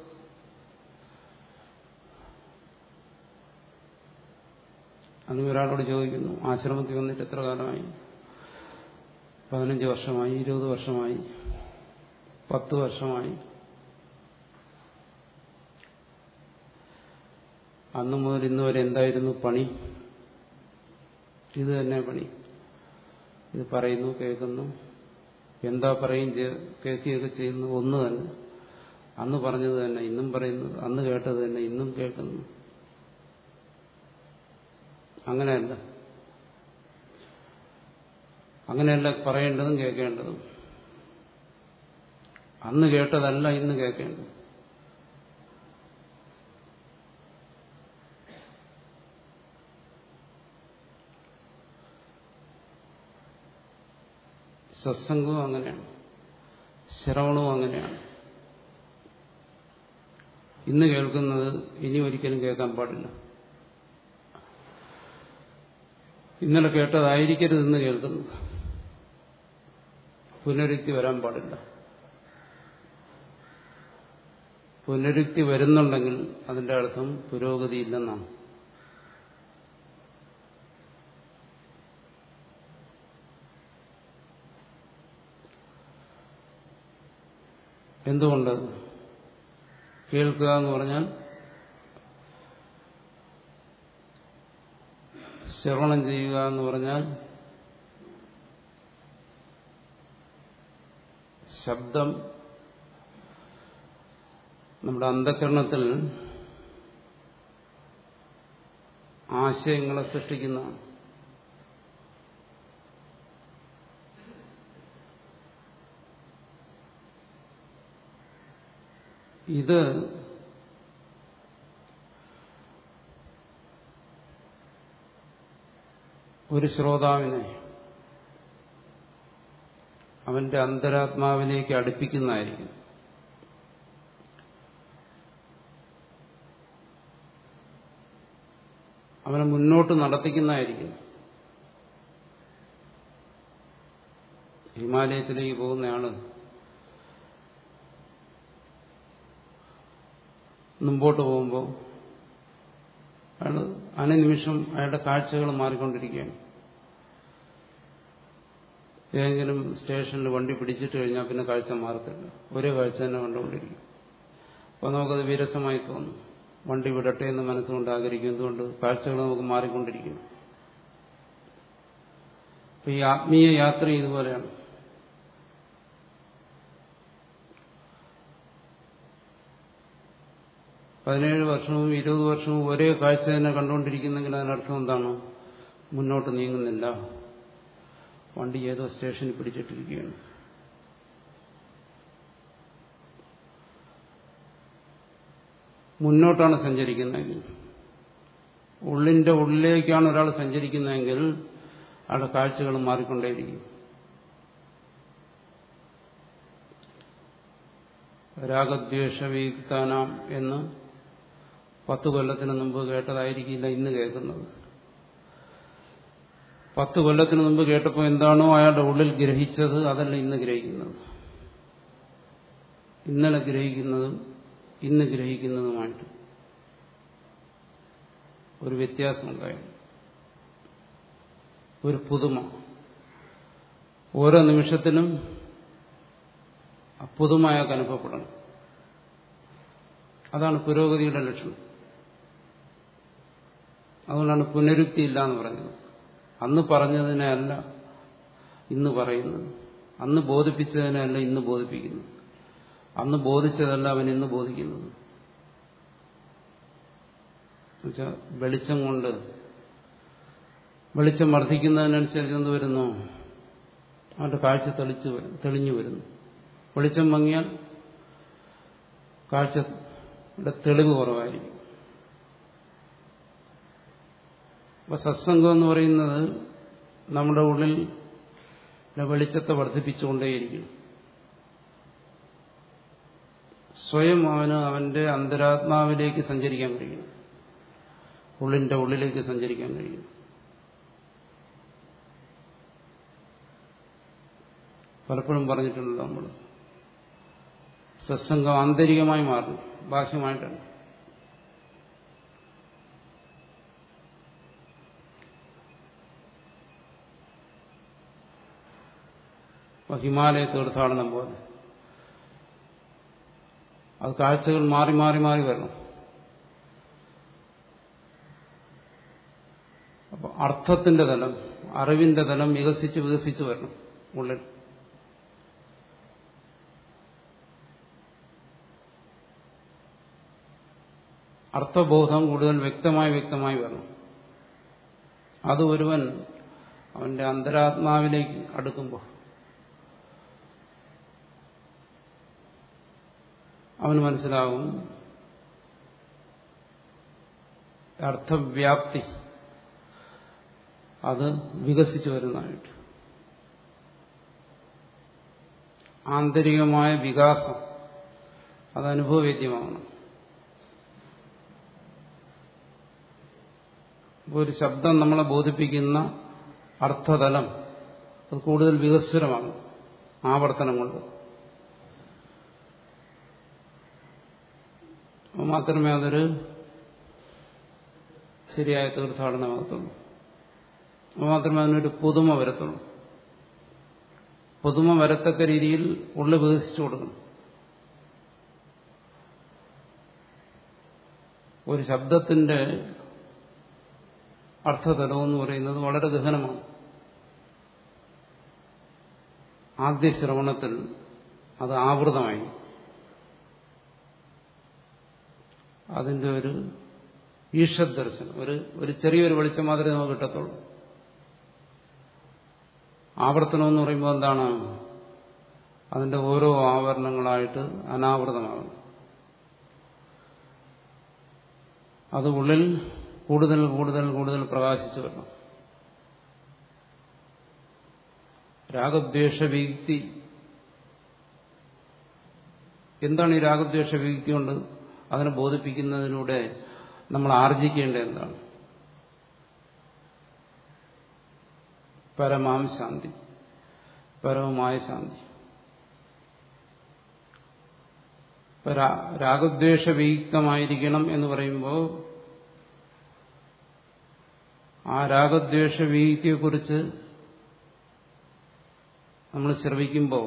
അന്ന് ഒരാളോട് ചോദിക്കുന്നു ആശ്രമത്തിൽ വന്നിട്ട് എത്ര കാലമായി പതിനഞ്ച് വർഷമായി ഇരുപത് വർഷമായി പത്ത് വർഷമായി അന്നു മുതൽ ഇന്ന് വരെ എന്തായിരുന്നു പണി ഇത് തന്നെ പണി ഇത് പറയുന്നു കേൾക്കുന്നു എന്താ പറയും കേൾക്കുകയൊക്കെ ചെയ്യുന്നു ഒന്ന് തന്നെ അന്ന് പറഞ്ഞത് തന്നെ ഇന്നും പറയുന്നു അന്ന് കേട്ടത് തന്നെ ഇന്നും കേൾക്കുന്നു അങ്ങനെയല്ല അങ്ങനെയല്ല പറയേണ്ടതും കേൾക്കേണ്ടതും അന്ന് കേട്ടതല്ല ഇന്ന് കേൾക്കേണ്ടത് സത്സംഗവും അങ്ങനെയാണ് ശ്രവണവും അങ്ങനെയാണ് ഇന്ന് കേൾക്കുന്നത് ഇനി ഒരിക്കലും കേൾക്കാൻ പാടില്ല ഇന്നലെ കേട്ടതായിരിക്കരുത് ഇന്ന് കേൾക്കുന്നത് പുനരുക്തി വരാൻ പാടില്ല പുനരുക്തി വരുന്നുണ്ടെങ്കിൽ അതിന്റെ അർത്ഥം പുരോഗതി ഇല്ലെന്നാണ് എന്തുകൊണ്ട് കേൾക്കുക എന്ന് പറഞ്ഞാൽ ശ്രവണം ചെയ്യുക എന്ന് പറഞ്ഞാൽ ശബ്ദം നമ്മുടെ അന്ധകരണത്തിൽ ആശയങ്ങളെ സൃഷ്ടിക്കുന്നതാണ് ഇത് ഒരു ശ്രോതാവിനെ അവന്റെ അന്തരാത്മാവിലേക്ക് അടുപ്പിക്കുന്നതായിരിക്കും അവനെ മുന്നോട്ട് നടത്തിക്കുന്നതായിരിക്കും ഹിമാലയത്തിലേക്ക് പോകുന്നയാള് മുമ്പോട്ട് പോകുമ്പോൾ അയാൾ അനുനിമിഷം അയാളുടെ കാഴ്ചകൾ മാറിക്കൊണ്ടിരിക്കുകയാണ് ഏതെങ്കിലും സ്റ്റേഷനിൽ വണ്ടി പിടിച്ചിട്ട് കഴിഞ്ഞാൽ പിന്നെ കാഴ്ച മാറത്തില്ല ഒരേ കാഴ്ച തന്നെ കണ്ടുകൊണ്ടിരിക്കും അപ്പോൾ നമുക്കത് വിരസമായി തോന്നും വണ്ടി വിടട്ടെ എന്ന് മനസ്സുകൊണ്ട് ആഗ്രഹിക്കും എന്തുകൊണ്ട് കാഴ്ചകൾ നമുക്ക് മാറിക്കൊണ്ടിരിക്കും അപ്പൊ ഈ ആത്മീയ യാത്ര ഇതുപോലെയാണ് പതിനേഴ് വർഷവും ഇരുപത് വർഷവും ഒരേ കാഴ്ച തന്നെ കണ്ടുകൊണ്ടിരിക്കുന്നെങ്കിൽ അതിനർത്ഥം എന്താണ് മുന്നോട്ട് നീങ്ങുന്നില്ല വണ്ടി ഏതോ സ്റ്റേഷനിൽ പിടിച്ചിട്ടിരിക്കുകയാണ് മുന്നോട്ടാണ് സഞ്ചരിക്കുന്നതെങ്കിൽ ഉള്ളിന്റെ ഉള്ളിലേക്കാണ് ഒരാൾ സഞ്ചരിക്കുന്നതെങ്കിൽ അയാളുടെ കാഴ്ചകൾ മാറിക്കൊണ്ടേയിരിക്കും രാഗദ്വേഷവിയുക്താനാം എന്ന് പത്ത് കൊല്ലത്തിന് മുമ്പ് കേട്ടതായിരിക്കില്ല ഇന്ന് കേൾക്കുന്നത് പത്ത് കൊല്ലത്തിന് മുമ്പ് കേട്ടപ്പോൾ എന്താണോ അയാളുടെ ഉള്ളിൽ ഗ്രഹിച്ചത് അതല്ല ഇന്ന് ഗ്രഹിക്കുന്നത് ഇന്നലെ ഗ്രഹിക്കുന്നതും ഇന്ന് ഗ്രഹിക്കുന്നതുമായിട്ട് ഒരു വ്യത്യാസമുണ്ടായിരുന്നു ഒരു പുതുമ ഓരോ നിമിഷത്തിലും പുതുമ അയാൾക്ക് അനുഭവപ്പെടണം അതാണ് പുരോഗതിയുടെ ലക്ഷണം അതുകൊണ്ടാണ് പുനരുക്തി ഇല്ല എന്ന് പറയുന്നത് അന്ന് പറഞ്ഞതിനെ അല്ല ഇന്ന് പറയുന്നത് അന്ന് ബോധിപ്പിച്ചതിനെ അല്ല ഇന്ന് ബോധിപ്പിക്കുന്നത് അന്ന് ബോധിച്ചതല്ല അവൻ ഇന്ന് ബോധിക്കുന്നത് എന്നുവെച്ചാൽ വെളിച്ചം കൊണ്ട് വെളിച്ചം വർദ്ധിക്കുന്നതിനനുസരിച്ച് എന്ത് വരുന്നു അവന്റെ കാഴ്ച തെളിച്ചു തെളിഞ്ഞു വരുന്നു വെളിച്ചം മങ്ങിയാൽ കാഴ്ചയുടെ തെളിവ് കുറവായിരിക്കും അപ്പൊ സത്സംഗം എന്ന് പറയുന്നത് നമ്മുടെ ഉള്ളിൽ വെളിച്ചത്തെ വർദ്ധിപ്പിച്ചുകൊണ്ടേയിരിക്കും സ്വയം അവന് അവന്റെ അന്തരാത്മാവിലേക്ക് സഞ്ചരിക്കാൻ കഴിയും ഉള്ളിന്റെ ഉള്ളിലേക്ക് സഞ്ചരിക്കാൻ കഴിയും പലപ്പോഴും പറഞ്ഞിട്ടുണ്ടല്ലോ നമ്മൾ സത്സംഗം ആന്തരികമായി മാറും ബാഹ്യമായിട്ടാണ് ഹിമാലയ തീർത്ഥാടനം പോലെ അത് കാഴ്ചകൾ മാറി മാറി മാറി വരണം അപ്പൊ അർത്ഥത്തിന്റെ തലം അറിവിന്റെ തലം വികസിച്ച് വികസിച്ച് വരണം ഉള്ളിൽ അർത്ഥബോധം കൂടുതൽ വ്യക്തമായി വ്യക്തമായി വരണം അത് ഒരുവൻ അവന്റെ അന്തരാത്മാവിലേക്ക് അടുക്കുമ്പോൾ അവന് മനസ്സിലാവും അർത്ഥവ്യാപ്തി അത് വികസിച്ചു വരുന്നതായിട്ട് ആന്തരികമായ വികാസം അത് അനുഭവവേദ്യമാകണം ഒരു ശബ്ദം നമ്മളെ ബോധിപ്പിക്കുന്ന അർത്ഥതലം അത് കൂടുതൽ വികസ്വരമാകും ആവർത്തനം കൊണ്ട് മാത്രമേ അതൊരു ശരിയായ തീർത്ഥാടനമാകത്തുള്ളൂ മാത്രമേ അതിനൊരു പുതുമ വരത്തുള്ളൂ പുതുമ വരത്തക്ക രീതിയിൽ ഉള്ളു വികസിച്ചു കൊടുക്കണം ഒരു ശബ്ദത്തിന്റെ അർത്ഥതലം എന്ന് പറയുന്നത് വളരെ ഗഹനമാണ് ആദ്യ ശ്രവണത്തിൽ അത് ആവൃതമായി അതിന്റെ ഒരു ഈഷത് ദർശനം ഒരു ഒരു ചെറിയൊരു വെളിച്ചം മാത്രമേ നമുക്ക് കിട്ടത്തുള്ളൂ ആവർത്തനം എന്ന് പറയുമ്പോൾ എന്താണ് അതിന്റെ ഓരോ ആവരണങ്ങളായിട്ട് അനാവൃതമാകും അത് ഉള്ളിൽ കൂടുതൽ കൂടുതൽ കൂടുതൽ പ്രകാശിച്ചു വരണം രാഗദ്വേഷ വിയുക്തി എന്താണ് ഈ രാഗദ്വേഷ വിയുക്തി കൊണ്ട് അതിനെ ബോധിപ്പിക്കുന്നതിലൂടെ നമ്മൾ ആർജിക്കേണ്ട എന്താണ് പരമാം ശാന്തി പരമമായ ശാന്തി രാഗദ്വേഷ വിയുക്തമായിരിക്കണം എന്ന് പറയുമ്പോൾ ആ രാഗദ്വേഷ വിയുക്തിയെക്കുറിച്ച് നമ്മൾ ശ്രവിക്കുമ്പോൾ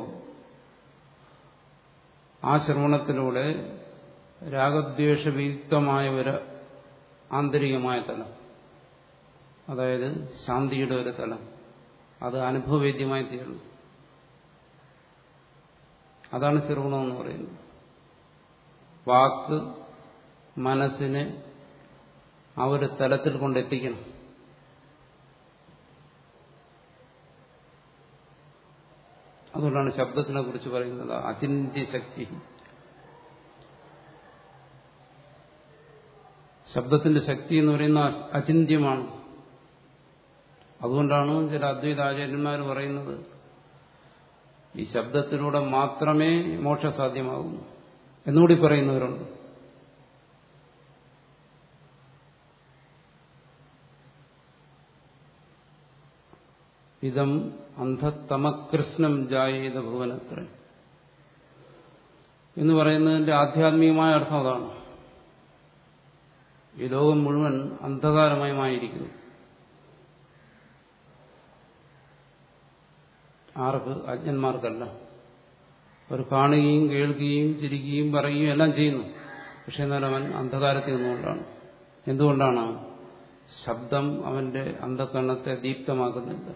ആ ശ്രവണത്തിലൂടെ രാഗദ്വേഷ വിയുക്തമായ ഒരു ആന്തരികമായ തലം അതായത് ശാന്തിയുടെ ഒരു തലം അത് അനുഭവവേദ്യമായി തീർന്നു അതാണ് ശ്രവണം എന്ന് പറയുന്നത് വാക്ക് മനസ്സിനെ ആ ഒരു തലത്തിൽ കൊണ്ടെത്തിക്കണം അതുകൊണ്ടാണ് ശബ്ദത്തിനെ കുറിച്ച് പറയുന്നത് അചിന്ത്യശക്തി ശബ്ദത്തിന്റെ ശക്തി എന്ന് പറയുന്ന അചിന്യമാണ് അതുകൊണ്ടാണ് ചില അദ്വൈത ആചാര്യന്മാർ പറയുന്നത് ഈ ശബ്ദത്തിലൂടെ മാത്രമേ മോക്ഷ സാധ്യമാകൂ എന്നുകൂടി പറയുന്നവരുണ്ട് ഇതം അന്ധതമകൃഷ്ണം ജായേത ഭുവനത്ര എന്ന് പറയുന്നതിന്റെ ആധ്യാത്മികമായ അർത്ഥം അതാണ് ഈ ലോകം മുഴുവൻ അന്ധകാരമയമായിരിക്കുന്നു ആർക്ക് അജ്ഞന്മാർക്കല്ല അവർ കാണുകയും കേൾക്കുകയും ചിരിക്കുകയും പറയുകയും എല്ലാം ചെയ്യുന്നു പക്ഷെ എന്നാൽ അവൻ അന്ധകാരത്തിൽ നിന്നുകൊണ്ടാണ് എന്തുകൊണ്ടാണ് ശബ്ദം അവന്റെ അന്ധകരണത്തെ ദീപ്തമാക്കുന്നില്ല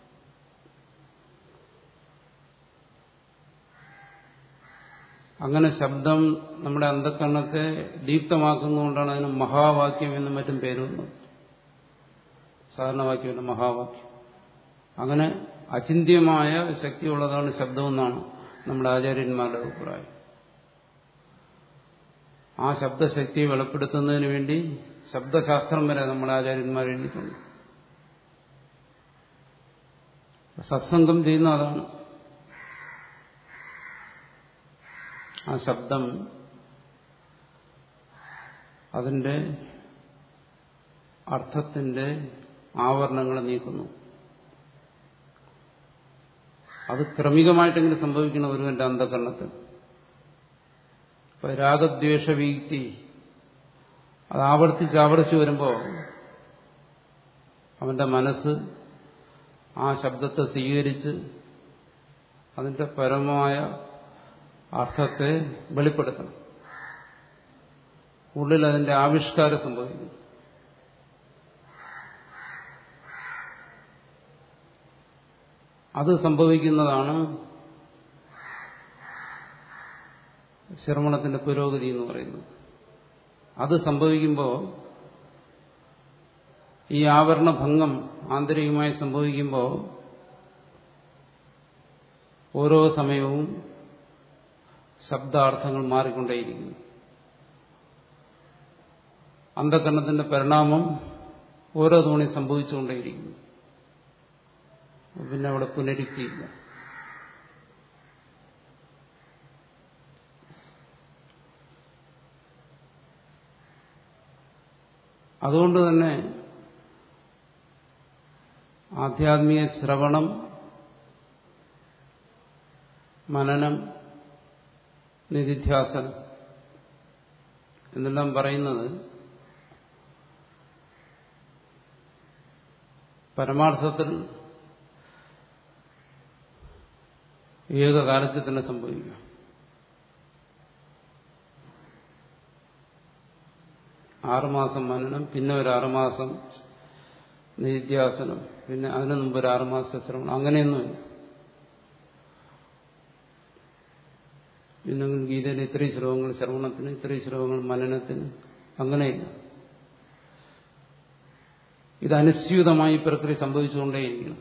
അങ്ങനെ ശബ്ദം നമ്മുടെ അന്ധകരണത്തെ ദീപ്തമാക്കുന്നതുകൊണ്ടാണ് അതിന് മഹാവാക്യം എന്നും മറ്റും പേര് വന്നത് സാധാരണ വാക്യമല്ല മഹാവാക്യം അങ്ങനെ അചിന്യമായ ശക്തിയുള്ളതാണ് ശബ്ദമെന്നാണ് നമ്മുടെ ആചാര്യന്മാരുടെ അഭിപ്രായം ആ ശബ്ദശക്തിയെ വെളിപ്പെടുത്തുന്നതിന് വേണ്ടി ശബ്ദശാസ്ത്രം വരെ നമ്മുടെ ആചാര്യന്മാർ എഴുതിയിട്ടുണ്ട് സത്സംഗം ചെയ്യുന്ന അതാണ് ആ ശബ്ദം അതിന്റെ അർത്ഥത്തിന്റെ ആവരണങ്ങളെ നീക്കുന്നു അത് ക്രമികമായിട്ടെങ്കിലും സംഭവിക്കണം ഒരുവന്റെ അന്ധകരണത്തിൽ ഇപ്പൊ രാഗദ്വേഷ വീക്തി അത് ആവർത്തിച്ച് ആവർത്തിച്ച് വരുമ്പോൾ അവന്റെ മനസ്സ് ആ ശബ്ദത്തെ സ്വീകരിച്ച് അതിന്റെ പരമമായ അർത്ഥത്തെ വെളിപ്പെടുത്തണം ഉള്ളിൽ അതിന്റെ ആവിഷ്കാരം സംഭവിക്കുന്നു അത് സംഭവിക്കുന്നതാണ് ശ്രവണത്തിന്റെ പുരോഗതി എന്ന് പറയുന്നത് അത് സംഭവിക്കുമ്പോൾ ഈ ആവരണ ഭംഗം ആന്തരികമായി സംഭവിക്കുമ്പോൾ ഓരോ സമയവും ശബ്ദാർത്ഥങ്ങൾ മാറിക്കൊണ്ടേയിരിക്കുന്നു അന്ധകരണത്തിന്റെ പരിണാമം ഓരോ തവണയും സംഭവിച്ചുകൊണ്ടേയിരിക്കുന്നു പിന്നെ അവിടെ പുനരുക്തിയില്ല അതുകൊണ്ട് തന്നെ ആധ്യാത്മിക ശ്രവണം മനനം നിധിധ്യാസനം എന്നെല്ലാം പറയുന്നത് പരമാർത്ഥത്തിൽ ഏകകാലത്തിൽ തന്നെ സംഭവിക്കാം ആറുമാസം മനനം പിന്നെ ഒരു ആറുമാസം നിത്യാസനം പിന്നെ അതിനു മുമ്പ് ഒരു ആറുമാസം ശ്രമണം അങ്ങനെയൊന്നുമില്ല പിന്നെ ഗീതയിൽ ഇത്രയും ശ്ലോകങ്ങൾ ശ്രവണത്തിന് ഇത്രയും ശ്ലോകങ്ങൾ മനനത്തിന് അങ്ങനെയില്ല ഇത് അനുസ്യൂതമായി പ്രക്രിയ സംഭവിച്ചുകൊണ്ടേയിരിക്കണം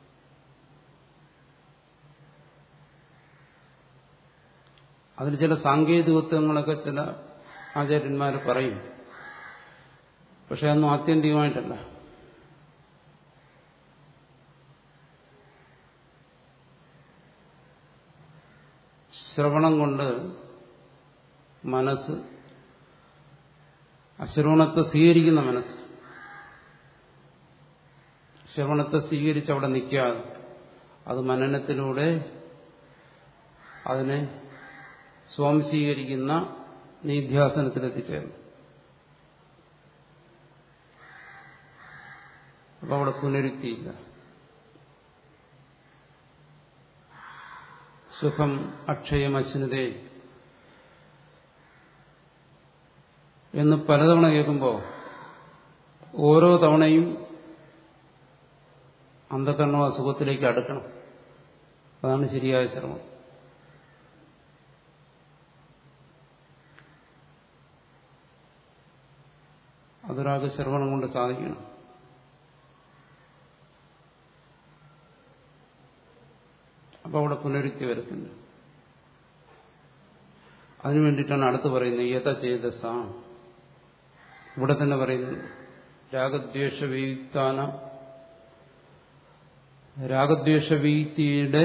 അതിൽ ചില സാങ്കേതികത്വങ്ങളൊക്കെ ചില ആചാര്യന്മാർ പറയും പക്ഷെ അതൊന്നും ആത്യന്തികമായിട്ടല്ല ശ്രവണം കൊണ്ട് മനസ്സ് അശ്രവണത്തെ സ്വീകരിക്കുന്ന മനസ്സ് ശ്രവണത്തെ സ്വീകരിച്ച് അവിടെ നിൽക്കാതെ അത് മനനത്തിലൂടെ അതിനെ സ്വാംശീകരിക്കുന്ന നിധ്യാസനത്തിലെത്തിച്ചേർന്നു അപ്പൊ അവിടെ പുനരുക്തിയില്ല സുഖം അക്ഷയം അശ്വനതേ എന്ന് പലതവണ കേൾക്കുമ്പോൾ ഓരോ തവണയും അന്ധകരണ അസുഖത്തിലേക്ക് അടുക്കണം അതാണ് ശരിയായ ശ്രമം അതൊരാൾക്ക് ശ്രവണം കൊണ്ട് സാധിക്കണം അപ്പൊ അവിടെ പുനരുക്തി വരത്തില്ല അതിനു വേണ്ടിയിട്ടാണ് അടുത്ത് പറയുന്നത് യഥ ചേതസ ഇവിടെ തന്നെ പറയുന്നത് രാഗദ്വേഷ വിയുക്താന രാഗദ്വേഷവീത്തിയുടെ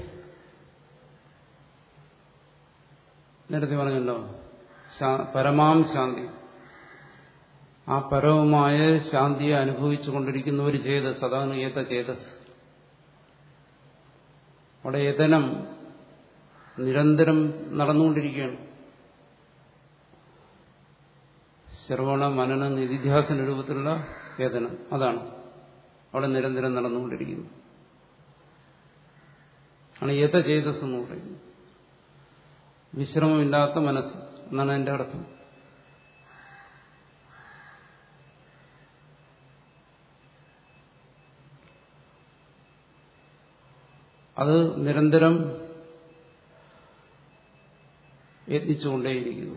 നേരത്തെ പറഞ്ഞല്ലോ പരമാം ശാന്തി ആ പരവുമായ ശാന്തിയെ അനുഭവിച്ചു കൊണ്ടിരിക്കുന്ന ഒരു ചേതസ് അതാണ് ഏത ചേതസ് അവിടെ യതനം നിരന്തരം നടന്നുകൊണ്ടിരിക്കുകയാണ് ശ്രവണ മനന നിധിധ്യാസന രൂപത്തിലുള്ള യതനം അതാണ് അവിടെ നിരന്തരം നടന്നുകൊണ്ടിരിക്കുന്നു ആണ് യഥ ചേതസ് എന്ന് പറയുന്നത് വിശ്രമമില്ലാത്ത മനസ്സ് എന്നാണ് എന്റെ അർത്ഥം അത് നിരന്തരം യത്നിച്ചുകൊണ്ടേയിരിക്കുന്നു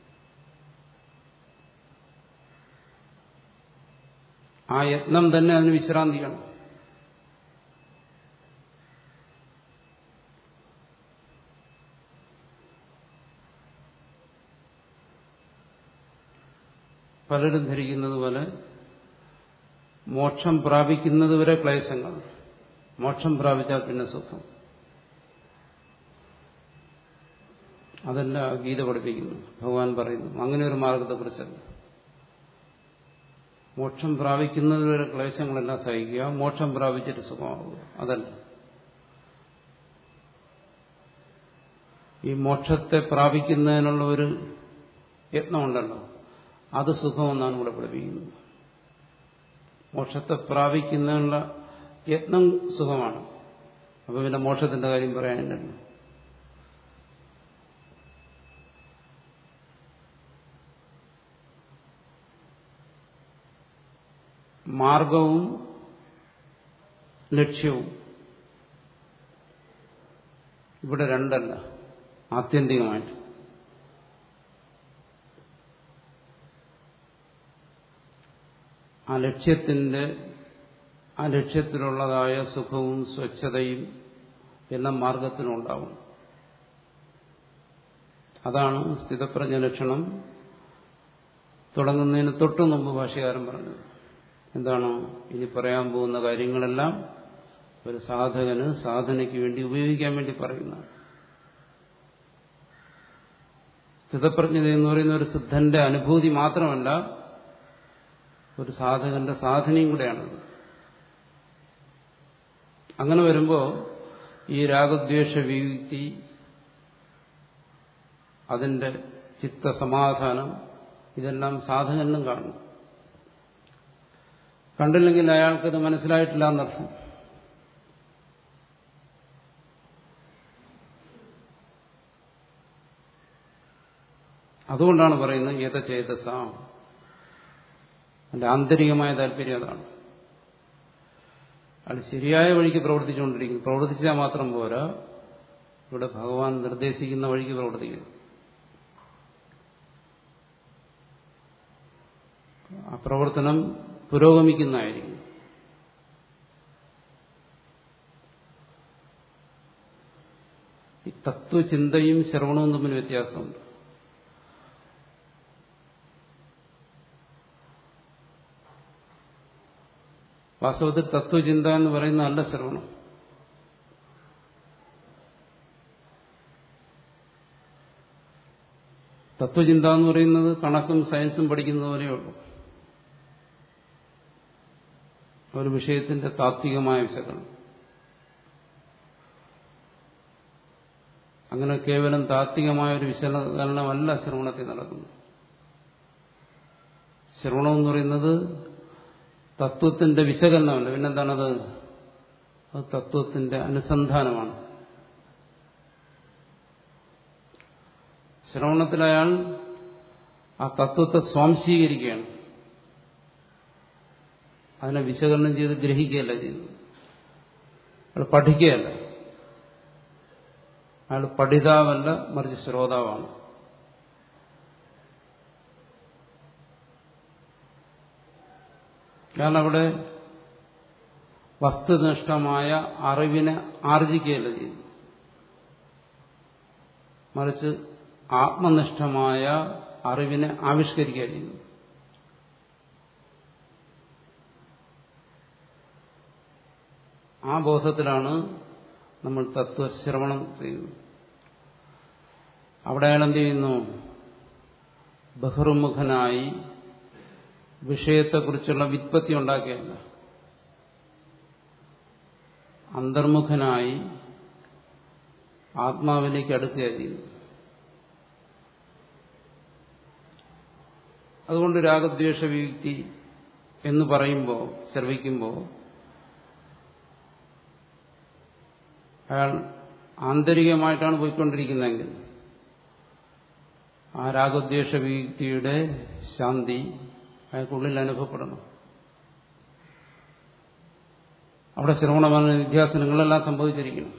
ആ യത്നം തന്നെ അതിന് വിശ്രാന്തിയാണ് പലരും ധരിക്കുന്നത് പോലെ മോക്ഷം പ്രാപിക്കുന്നത് വരെ ക്ലേശങ്ങൾ മോക്ഷം പ്രാപിച്ചാൽ പിന്നെ സുഖം അതല്ല ഗീത പഠിപ്പിക്കുന്നു ഭഗവാൻ പറയുന്നു അങ്ങനെ ഒരു മാർഗത്തെക്കുറിച്ചല്ല മോക്ഷം പ്രാപിക്കുന്നതുവരെ ക്ലേശങ്ങളെല്ലാം സഹിക്കുക മോക്ഷം പ്രാപിച്ചിട്ട് സുഖമാവുക അതല്ല ഈ മോക്ഷത്തെ പ്രാപിക്കുന്നതിനുള്ള ഒരു യത്നമുണ്ടല്ലോ അത് സുഖമെന്നാണ് ഇവിടെ പഠിപ്പിക്കുന്നത് മോക്ഷത്തെ പ്രാപിക്കുന്നതിനുള്ള യത്നം സുഖമാണ് അപ്പൊ പിന്നെ മോക്ഷത്തിന്റെ കാര്യം പറയാനില്ലല്ലോ മാർഗവും ലക്ഷ്യവും ഇവിടെ രണ്ടല്ല ആത്യന്തികമായിട്ട് ആ ലക്ഷ്യത്തിന്റെ ആ ലക്ഷ്യത്തിലുള്ളതായ സുഖവും സ്വച്ഛതയും എല്ലാം മാർഗത്തിനുണ്ടാവും അതാണ് സ്ഥിതപ്രജ്ഞ ലക്ഷണം തുടങ്ങുന്നതിന് തൊട്ടു മുമ്പ് ഭാഷകാരൻ പറഞ്ഞത് എന്താണ് ഇനി പറയാൻ പോകുന്ന കാര്യങ്ങളെല്ലാം ഒരു സാധകന് സാധനയ്ക്ക് വേണ്ടി ഉപയോഗിക്കാൻ വേണ്ടി പറയുന്നതാണ് സ്ഥിതപ്രജ്ഞത എന്ന് പറയുന്ന ഒരു സിദ്ധന്റെ അനുഭൂതി മാത്രമല്ല ഒരു സാധകന്റെ സാധനയും കൂടെയാണത് അങ്ങനെ വരുമ്പോൾ ഈ രാഗദ്വേഷ വിയുക്തി അതിന്റെ ചിത്തസമാധാനം ഇതെല്ലാം സാധകനും കാണും കണ്ടില്ലെങ്കിൽ അയാൾക്കത് മനസ്സിലായിട്ടില്ല എന്നർത്ഥം അതുകൊണ്ടാണ് പറയുന്നത് ഏതചേതസ അതിന്റെ ആന്തരികമായ താല്പര്യം അതാണ് അത് ശരിയായ വഴിക്ക് പ്രവർത്തിച്ചുകൊണ്ടിരിക്കും പ്രവർത്തിച്ചാൽ മാത്രം പോരാ ഇവിടെ ഭഗവാൻ നിർദ്ദേശിക്കുന്ന വഴിക്ക് പ്രവർത്തിക്കുന്നു ആ പ്രവർത്തനം പുരോഗമിക്കുന്നതായിരിക്കും ഈ തത്വചിന്തയും ശ്രവണവും തമ്മിൽ വ്യത്യാസമുണ്ട് വാസ്തവത്തിൽ തത്വചിന്ത എന്ന് പറയുന്ന നല്ല ശ്രവണം തത്വചിന്ത എന്ന് പറയുന്നത് കണക്കും സയൻസും പഠിക്കുന്ന പോലെയുള്ളൂ ഒരു വിഷയത്തിന്റെ താത്വികമായ വിശകലനം അങ്ങനെ കേവലം താത്വികമായ ഒരു വിശകലനമല്ല ശ്രവണത്തിൽ നടക്കുന്നത് ശ്രവണം എന്ന് പറയുന്നത് തത്വത്തിന്റെ വിശകലനമല്ല പിന്നെന്താണത് അത് തത്വത്തിന്റെ അനുസന്ധാനമാണ് ശ്രവണത്തിൽ അയാൾ ആ തത്വത്തെ സ്വാംശീകരിക്കുകയാണ് അതിനെ വിശകലനം ചെയ്ത് ഗ്രഹിക്കുകയല്ല ചെയ്യുന്നത് അയാൾ പഠിക്കുകയല്ല അയാൾ പഠിതാവല്ല മറിച്ച് ശ്രോതാവാണ് കാരണം അവിടെ വസ്തുനിഷ്ഠമായ അറിവിനെ ആർജിക്കുകയല്ല ചെയ്യുന്നു മറിച്ച് ആത്മനിഷ്ഠമായ അറിവിനെ ആവിഷ്കരിക്കുക ചെയ്യുന്നു ആ ബോധത്തിലാണ് നമ്മൾ തത്വശ്രവണം ചെയ്യുന്നത് അവിടെ അയാൾ എന്ത് ചെയ്യുന്നു ബഹിർമുഖനായി വിഷയത്തെക്കുറിച്ചുള്ള വിത്പത്തി ഉണ്ടാക്കിയല്ല അന്തർമുഖനായി ആത്മാവിലേക്ക് അടുക്കുക ചെയ്യുന്നു അതുകൊണ്ട് രാഗദ്വേഷ വിയുക്തി എന്ന് പറയുമ്പോൾ ശ്രവിക്കുമ്പോൾ അയാൾ ആന്തരികമായിട്ടാണ് പോയിക്കൊണ്ടിരിക്കുന്നതെങ്കിൽ ആ രാഗദ്വേഷ വിയുക്തിയുടെ ശാന്തി അയാൾക്കുള്ളിൽ അനുഭവപ്പെടണം അവിടെ ശ്രവണമന നിധ്യാസനങ്ങളെല്ലാം സംഭവിച്ചിരിക്കണം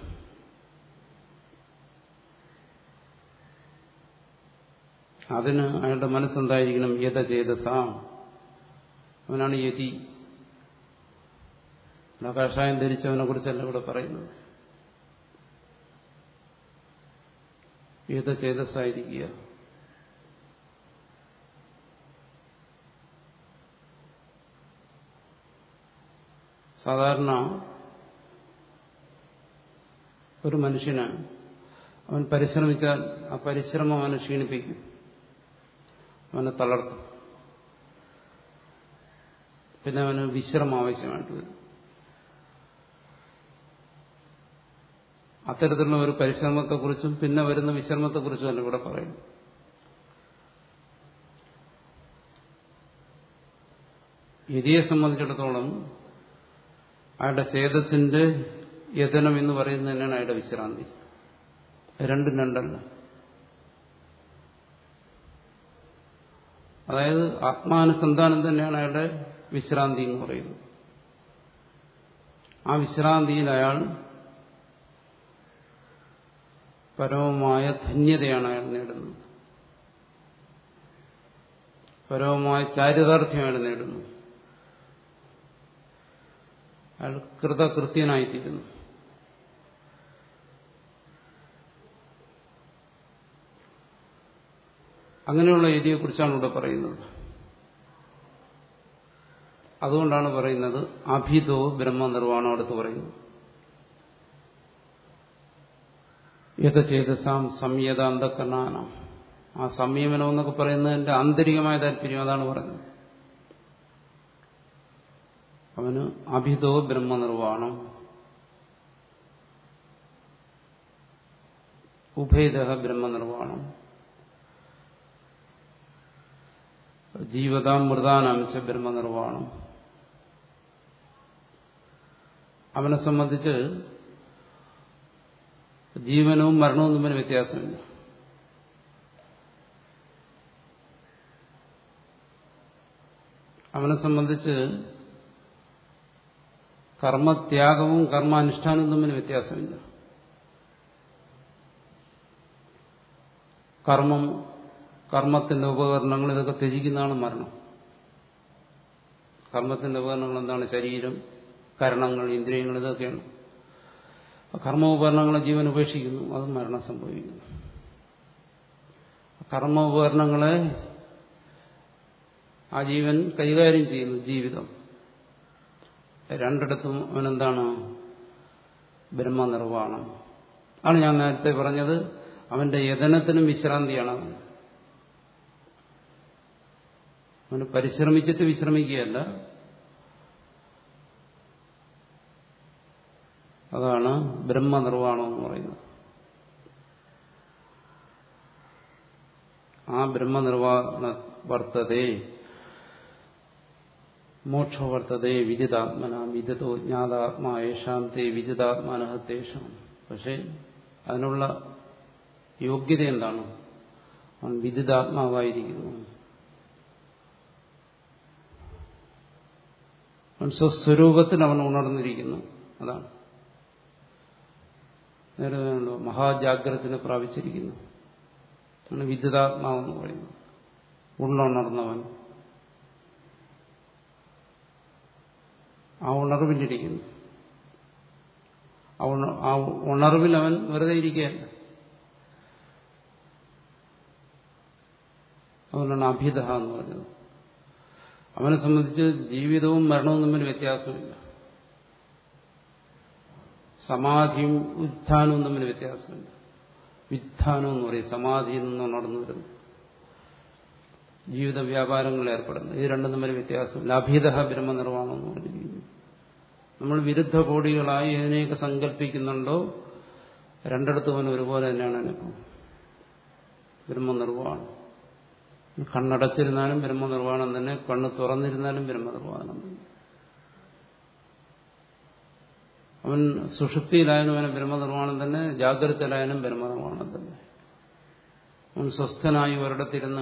അതിന് അയാളുടെ മനസ്സെന്തായിരിക്കണം യഥ ചേതസ അവനാണ് യതി കഷായം ധരിച്ചവനെ കുറിച്ചല്ല ഇവിടെ പറയുന്നത് യഥ ചേതസ്സായിരിക്കുക സാധാരണ ഒരു മനുഷ്യന് അവൻ പരിശ്രമിച്ചാൽ ആ പരിശ്രമം അവനെ ക്ഷീണിപ്പിക്കും അവനെ തളർത്തും പിന്നെ അവന് വിശ്രമം ആവശ്യമായിട്ട് വരും അത്തരത്തിലുള്ള ഒരു പരിശ്രമത്തെക്കുറിച്ചും പിന്നെ വരുന്ന വിശ്രമത്തെക്കുറിച്ചും അല്ല ഇവിടെ പറയും യതിയെ സംബന്ധിച്ചിടത്തോളം അയാളുടെ ചേതസിന്റെ യതനം എന്ന് പറയുന്നത് തന്നെയാണ് അയാളുടെ വിശ്രാന്തി രണ്ടും രണ്ടല്ല അതായത് ആത്മാനുസന്ധാനം തന്നെയാണ് അയാളുടെ വിശ്രാന്തി എന്ന് പറയുന്നത് ആ വിശ്രാന്തിയിൽ അയാൾ പരമമായ ധന്യതയാണ് അയാൾ നേടുന്നത് പരമമായ ചാരിതാർത്ഥ്യം അയാൾ നേടുന്നു അയാൾ കൃതകൃത്യനായിത്തീരുന്നു അങ്ങനെയുള്ള ഏരിയയെക്കുറിച്ചാണ് ഇവിടെ പറയുന്നത് അതുകൊണ്ടാണ് പറയുന്നത് അഭിതോ ബ്രഹ്മനിർവാണം അടുത്ത് പറയുന്നത് യഥചേതസാം സംയത അന്ധക്കരണാനം ആ സംയമനം എന്നൊക്കെ പറയുന്നതിന്റെ ആന്തരികമായ താല്പര്യം അതാണ് പറഞ്ഞത് അവന് അഭിതോ ബ്രഹ്മനിർവാണം ഉഭയത ബ്രഹ്മനിർവാണം ജീവതാം മൃതാനാമിച്ച ബ്രഹ്മനിർവാണം അവനെ സംബന്ധിച്ച് ജീവനവും മരണവും തമ്മിൽ വ്യത്യാസമില്ല അവനെ സംബന്ധിച്ച് കർമ്മത്യാഗവും കർമാനുഷ്ഠാനവും തമ്മിൽ വ്യത്യാസമില്ല കർമ്മം കർമ്മത്തിന്റെ ഉപകരണങ്ങൾ ഇതൊക്കെ ത്യജിക്കുന്നതാണ് മരണം കർമ്മത്തിന്റെ ഉപകരണങ്ങൾ എന്താണ് ശരീരം കരണങ്ങൾ ഇന്ദ്രിയങ്ങൾ ഇതൊക്കെയാണ് കർമ്മോപകരണങ്ങളെ ജീവൻ ഉപേക്ഷിക്കുന്നു അത് മരണം സംഭവിക്കുന്നു കർമ്മോപകരണങ്ങളെ ആ ജീവൻ കൈകാര്യം ചെയ്യുന്നു ജീവിതം രണ്ടിടത്തും അവനെന്താണ് ബ്രഹ്മനിർവാണം ആണ് ഞാൻ നേരത്തെ പറഞ്ഞത് അവന്റെ യതനത്തിനും വിശ്രാന്തിയാണ് അവൻ അവന് പരിശ്രമിച്ചിട്ട് വിശ്രമിക്കുകയല്ല അതാണ് ബ്രഹ്മനിർവാണം എന്ന് പറയുന്നത് ആ ബ്രഹ്മനിർവാണ വർത്തതേ മോക്ഷവർത്തതേ വിദിതാത്മന വിദിതോ ജ്ഞാതാത്മായേഷാം തേ വിദിതാത്മാനഹത്തേഷാം പക്ഷെ അതിനുള്ള യോഗ്യത എന്താണ് അവൻ വിദിതാത്മാവായിരിക്കുന്നു അവൻ സ്വസ്വരൂപത്തിൽ അവൻ ഉണർന്നിരിക്കുന്നു അതാണ് നേരെ മഹാജാഗ്രതനെ പ്രാപിച്ചിരിക്കുന്നു ആണ് വിദ്യുതാത്മാവെന്ന് പറയുന്നത് ഉള്ളുണർന്നവൻ ആ ഉണർവിലിരിക്കുന്നു ആ ഉണർവിൽ അവൻ വെറുതെ ഇരിക്കുകയല്ല അതുകൊണ്ടാണ് അഭിത എന്ന് പറഞ്ഞത് അവനെ സംബന്ധിച്ച് ജീവിതവും മരണവും തമ്മിൽ വ്യത്യാസമില്ല സമാധിയും ഉത്ഥാനവും തമ്മിൽ വ്യത്യാസമുണ്ട് വിത്ഥാനം എന്ന് പറയും സമാധിയിൽ നിന്ന് നടന്നു വരുന്നു ജീവിത വ്യാപാരങ്ങളിൽ ഏർപ്പെടുന്നു ഇത് രണ്ടും തമ്മിൽ വ്യത്യാസമില്ല അഭീത ബ്രഹ്മനിർവാണം എന്ന് പറഞ്ഞിരിക്കുന്നു നമ്മൾ വിരുദ്ധ കോടികളായി ഇതിനെയൊക്കെ സങ്കല്പിക്കുന്നുണ്ടോ രണ്ടിടത്തും അവൻ ഒരുപോലെ തന്നെയാണ് അനുഭവം ബ്രഹ്മനിർവാണം കണ്ണടച്ചിരുന്നാലും ബ്രഹ്മനിർവാണം തന്നെ കണ്ണ് തുറന്നിരുന്നാലും ബ്രഹ്മനിർവാണം തന്നെ അവൻ സുഷുപ്തിയിലായാലും അവന് ബ്രഹ്മനിർമ്മാണം തന്നെ ജാഗ്രതയിലായാലും ബ്രഹ്മനിർമ്മാണം തന്നെ അവൻ സ്വസ്ഥനായി ഒരിടത്തിരുന്ന്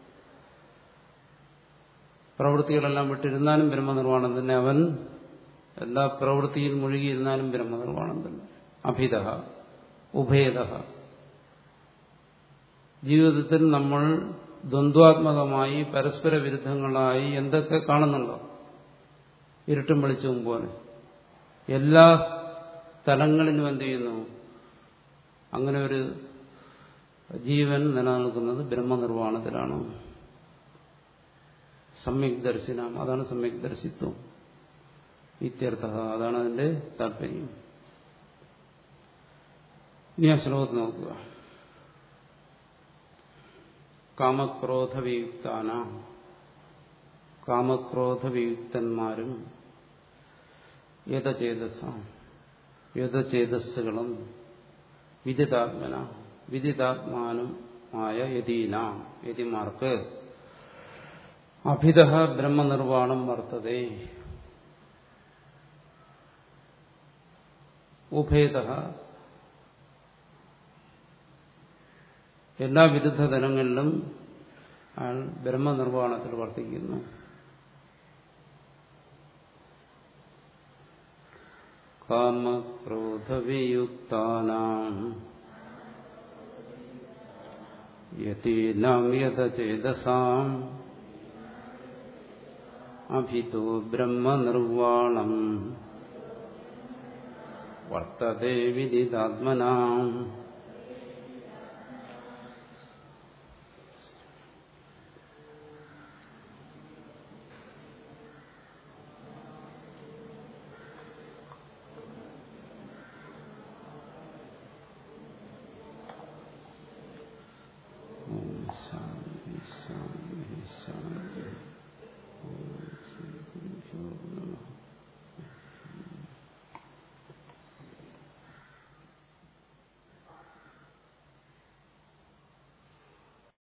പ്രവൃത്തികളെല്ലാം വിട്ടിരുന്നാലും ബ്രഹ്മനിർമ്മാണം തന്നെ അവൻ എല്ലാ പ്രവൃത്തിയിൽ മുഴുകിയിരുന്നാലും ബ്രഹ്മനിർമ്മാണം തന്നെ അഭിത ഉഭയത ജീവിതത്തിൽ നമ്മൾ ദ്വന്ദ്വാത്മകമായി പരസ്പര വിരുദ്ധങ്ങളായി എന്തൊക്കെ കാണുന്നുണ്ടോ ഇരുട്ടും വെളിച്ചവും പോലെ എല്ലാ സ്ഥലങ്ങളിലും എന്ത് ചെയ്യുന്നു അങ്ങനെ ഒരു ജീവൻ നിലനിൽക്കുന്നത് ബ്രഹ്മനിർവ്വാണത്തിലാണ് സമ്യക് ദർശനം അതാണ് സമ്യക് ദർശിത്വം ഇത്യർത്ഥ അതാണ് അതിന്റെ താല്പര്യം ഇനി ആ ശ്ലോകത്ത് നോക്കുക കാമക്രോധവിയുക്താന കാമക്രോധവിയുക്തന്മാരും യഥചേതസ യഥചേതസ്സുകളും വിദിതാത്മന വിദിതാത്മാനും ആയ യതീന യതിമാർക്ക് അഭിത ബ്രഹ്മനിർവാണം വർത്തതേ ഉഭേദ എല്ലാ വിരുദ്ധ തലങ്ങളിലും അയാൾ ബ്രഹ്മനിർവ്വാണത്തിൽ വർത്തിക്കുന്നു കാമക്രോധവിയുക്താനാം യതീനാം യഥചേതസാം അഭിതോ ബ്രഹ്മനിർവാണം വർത്തതേ വിദിതാത്മനാം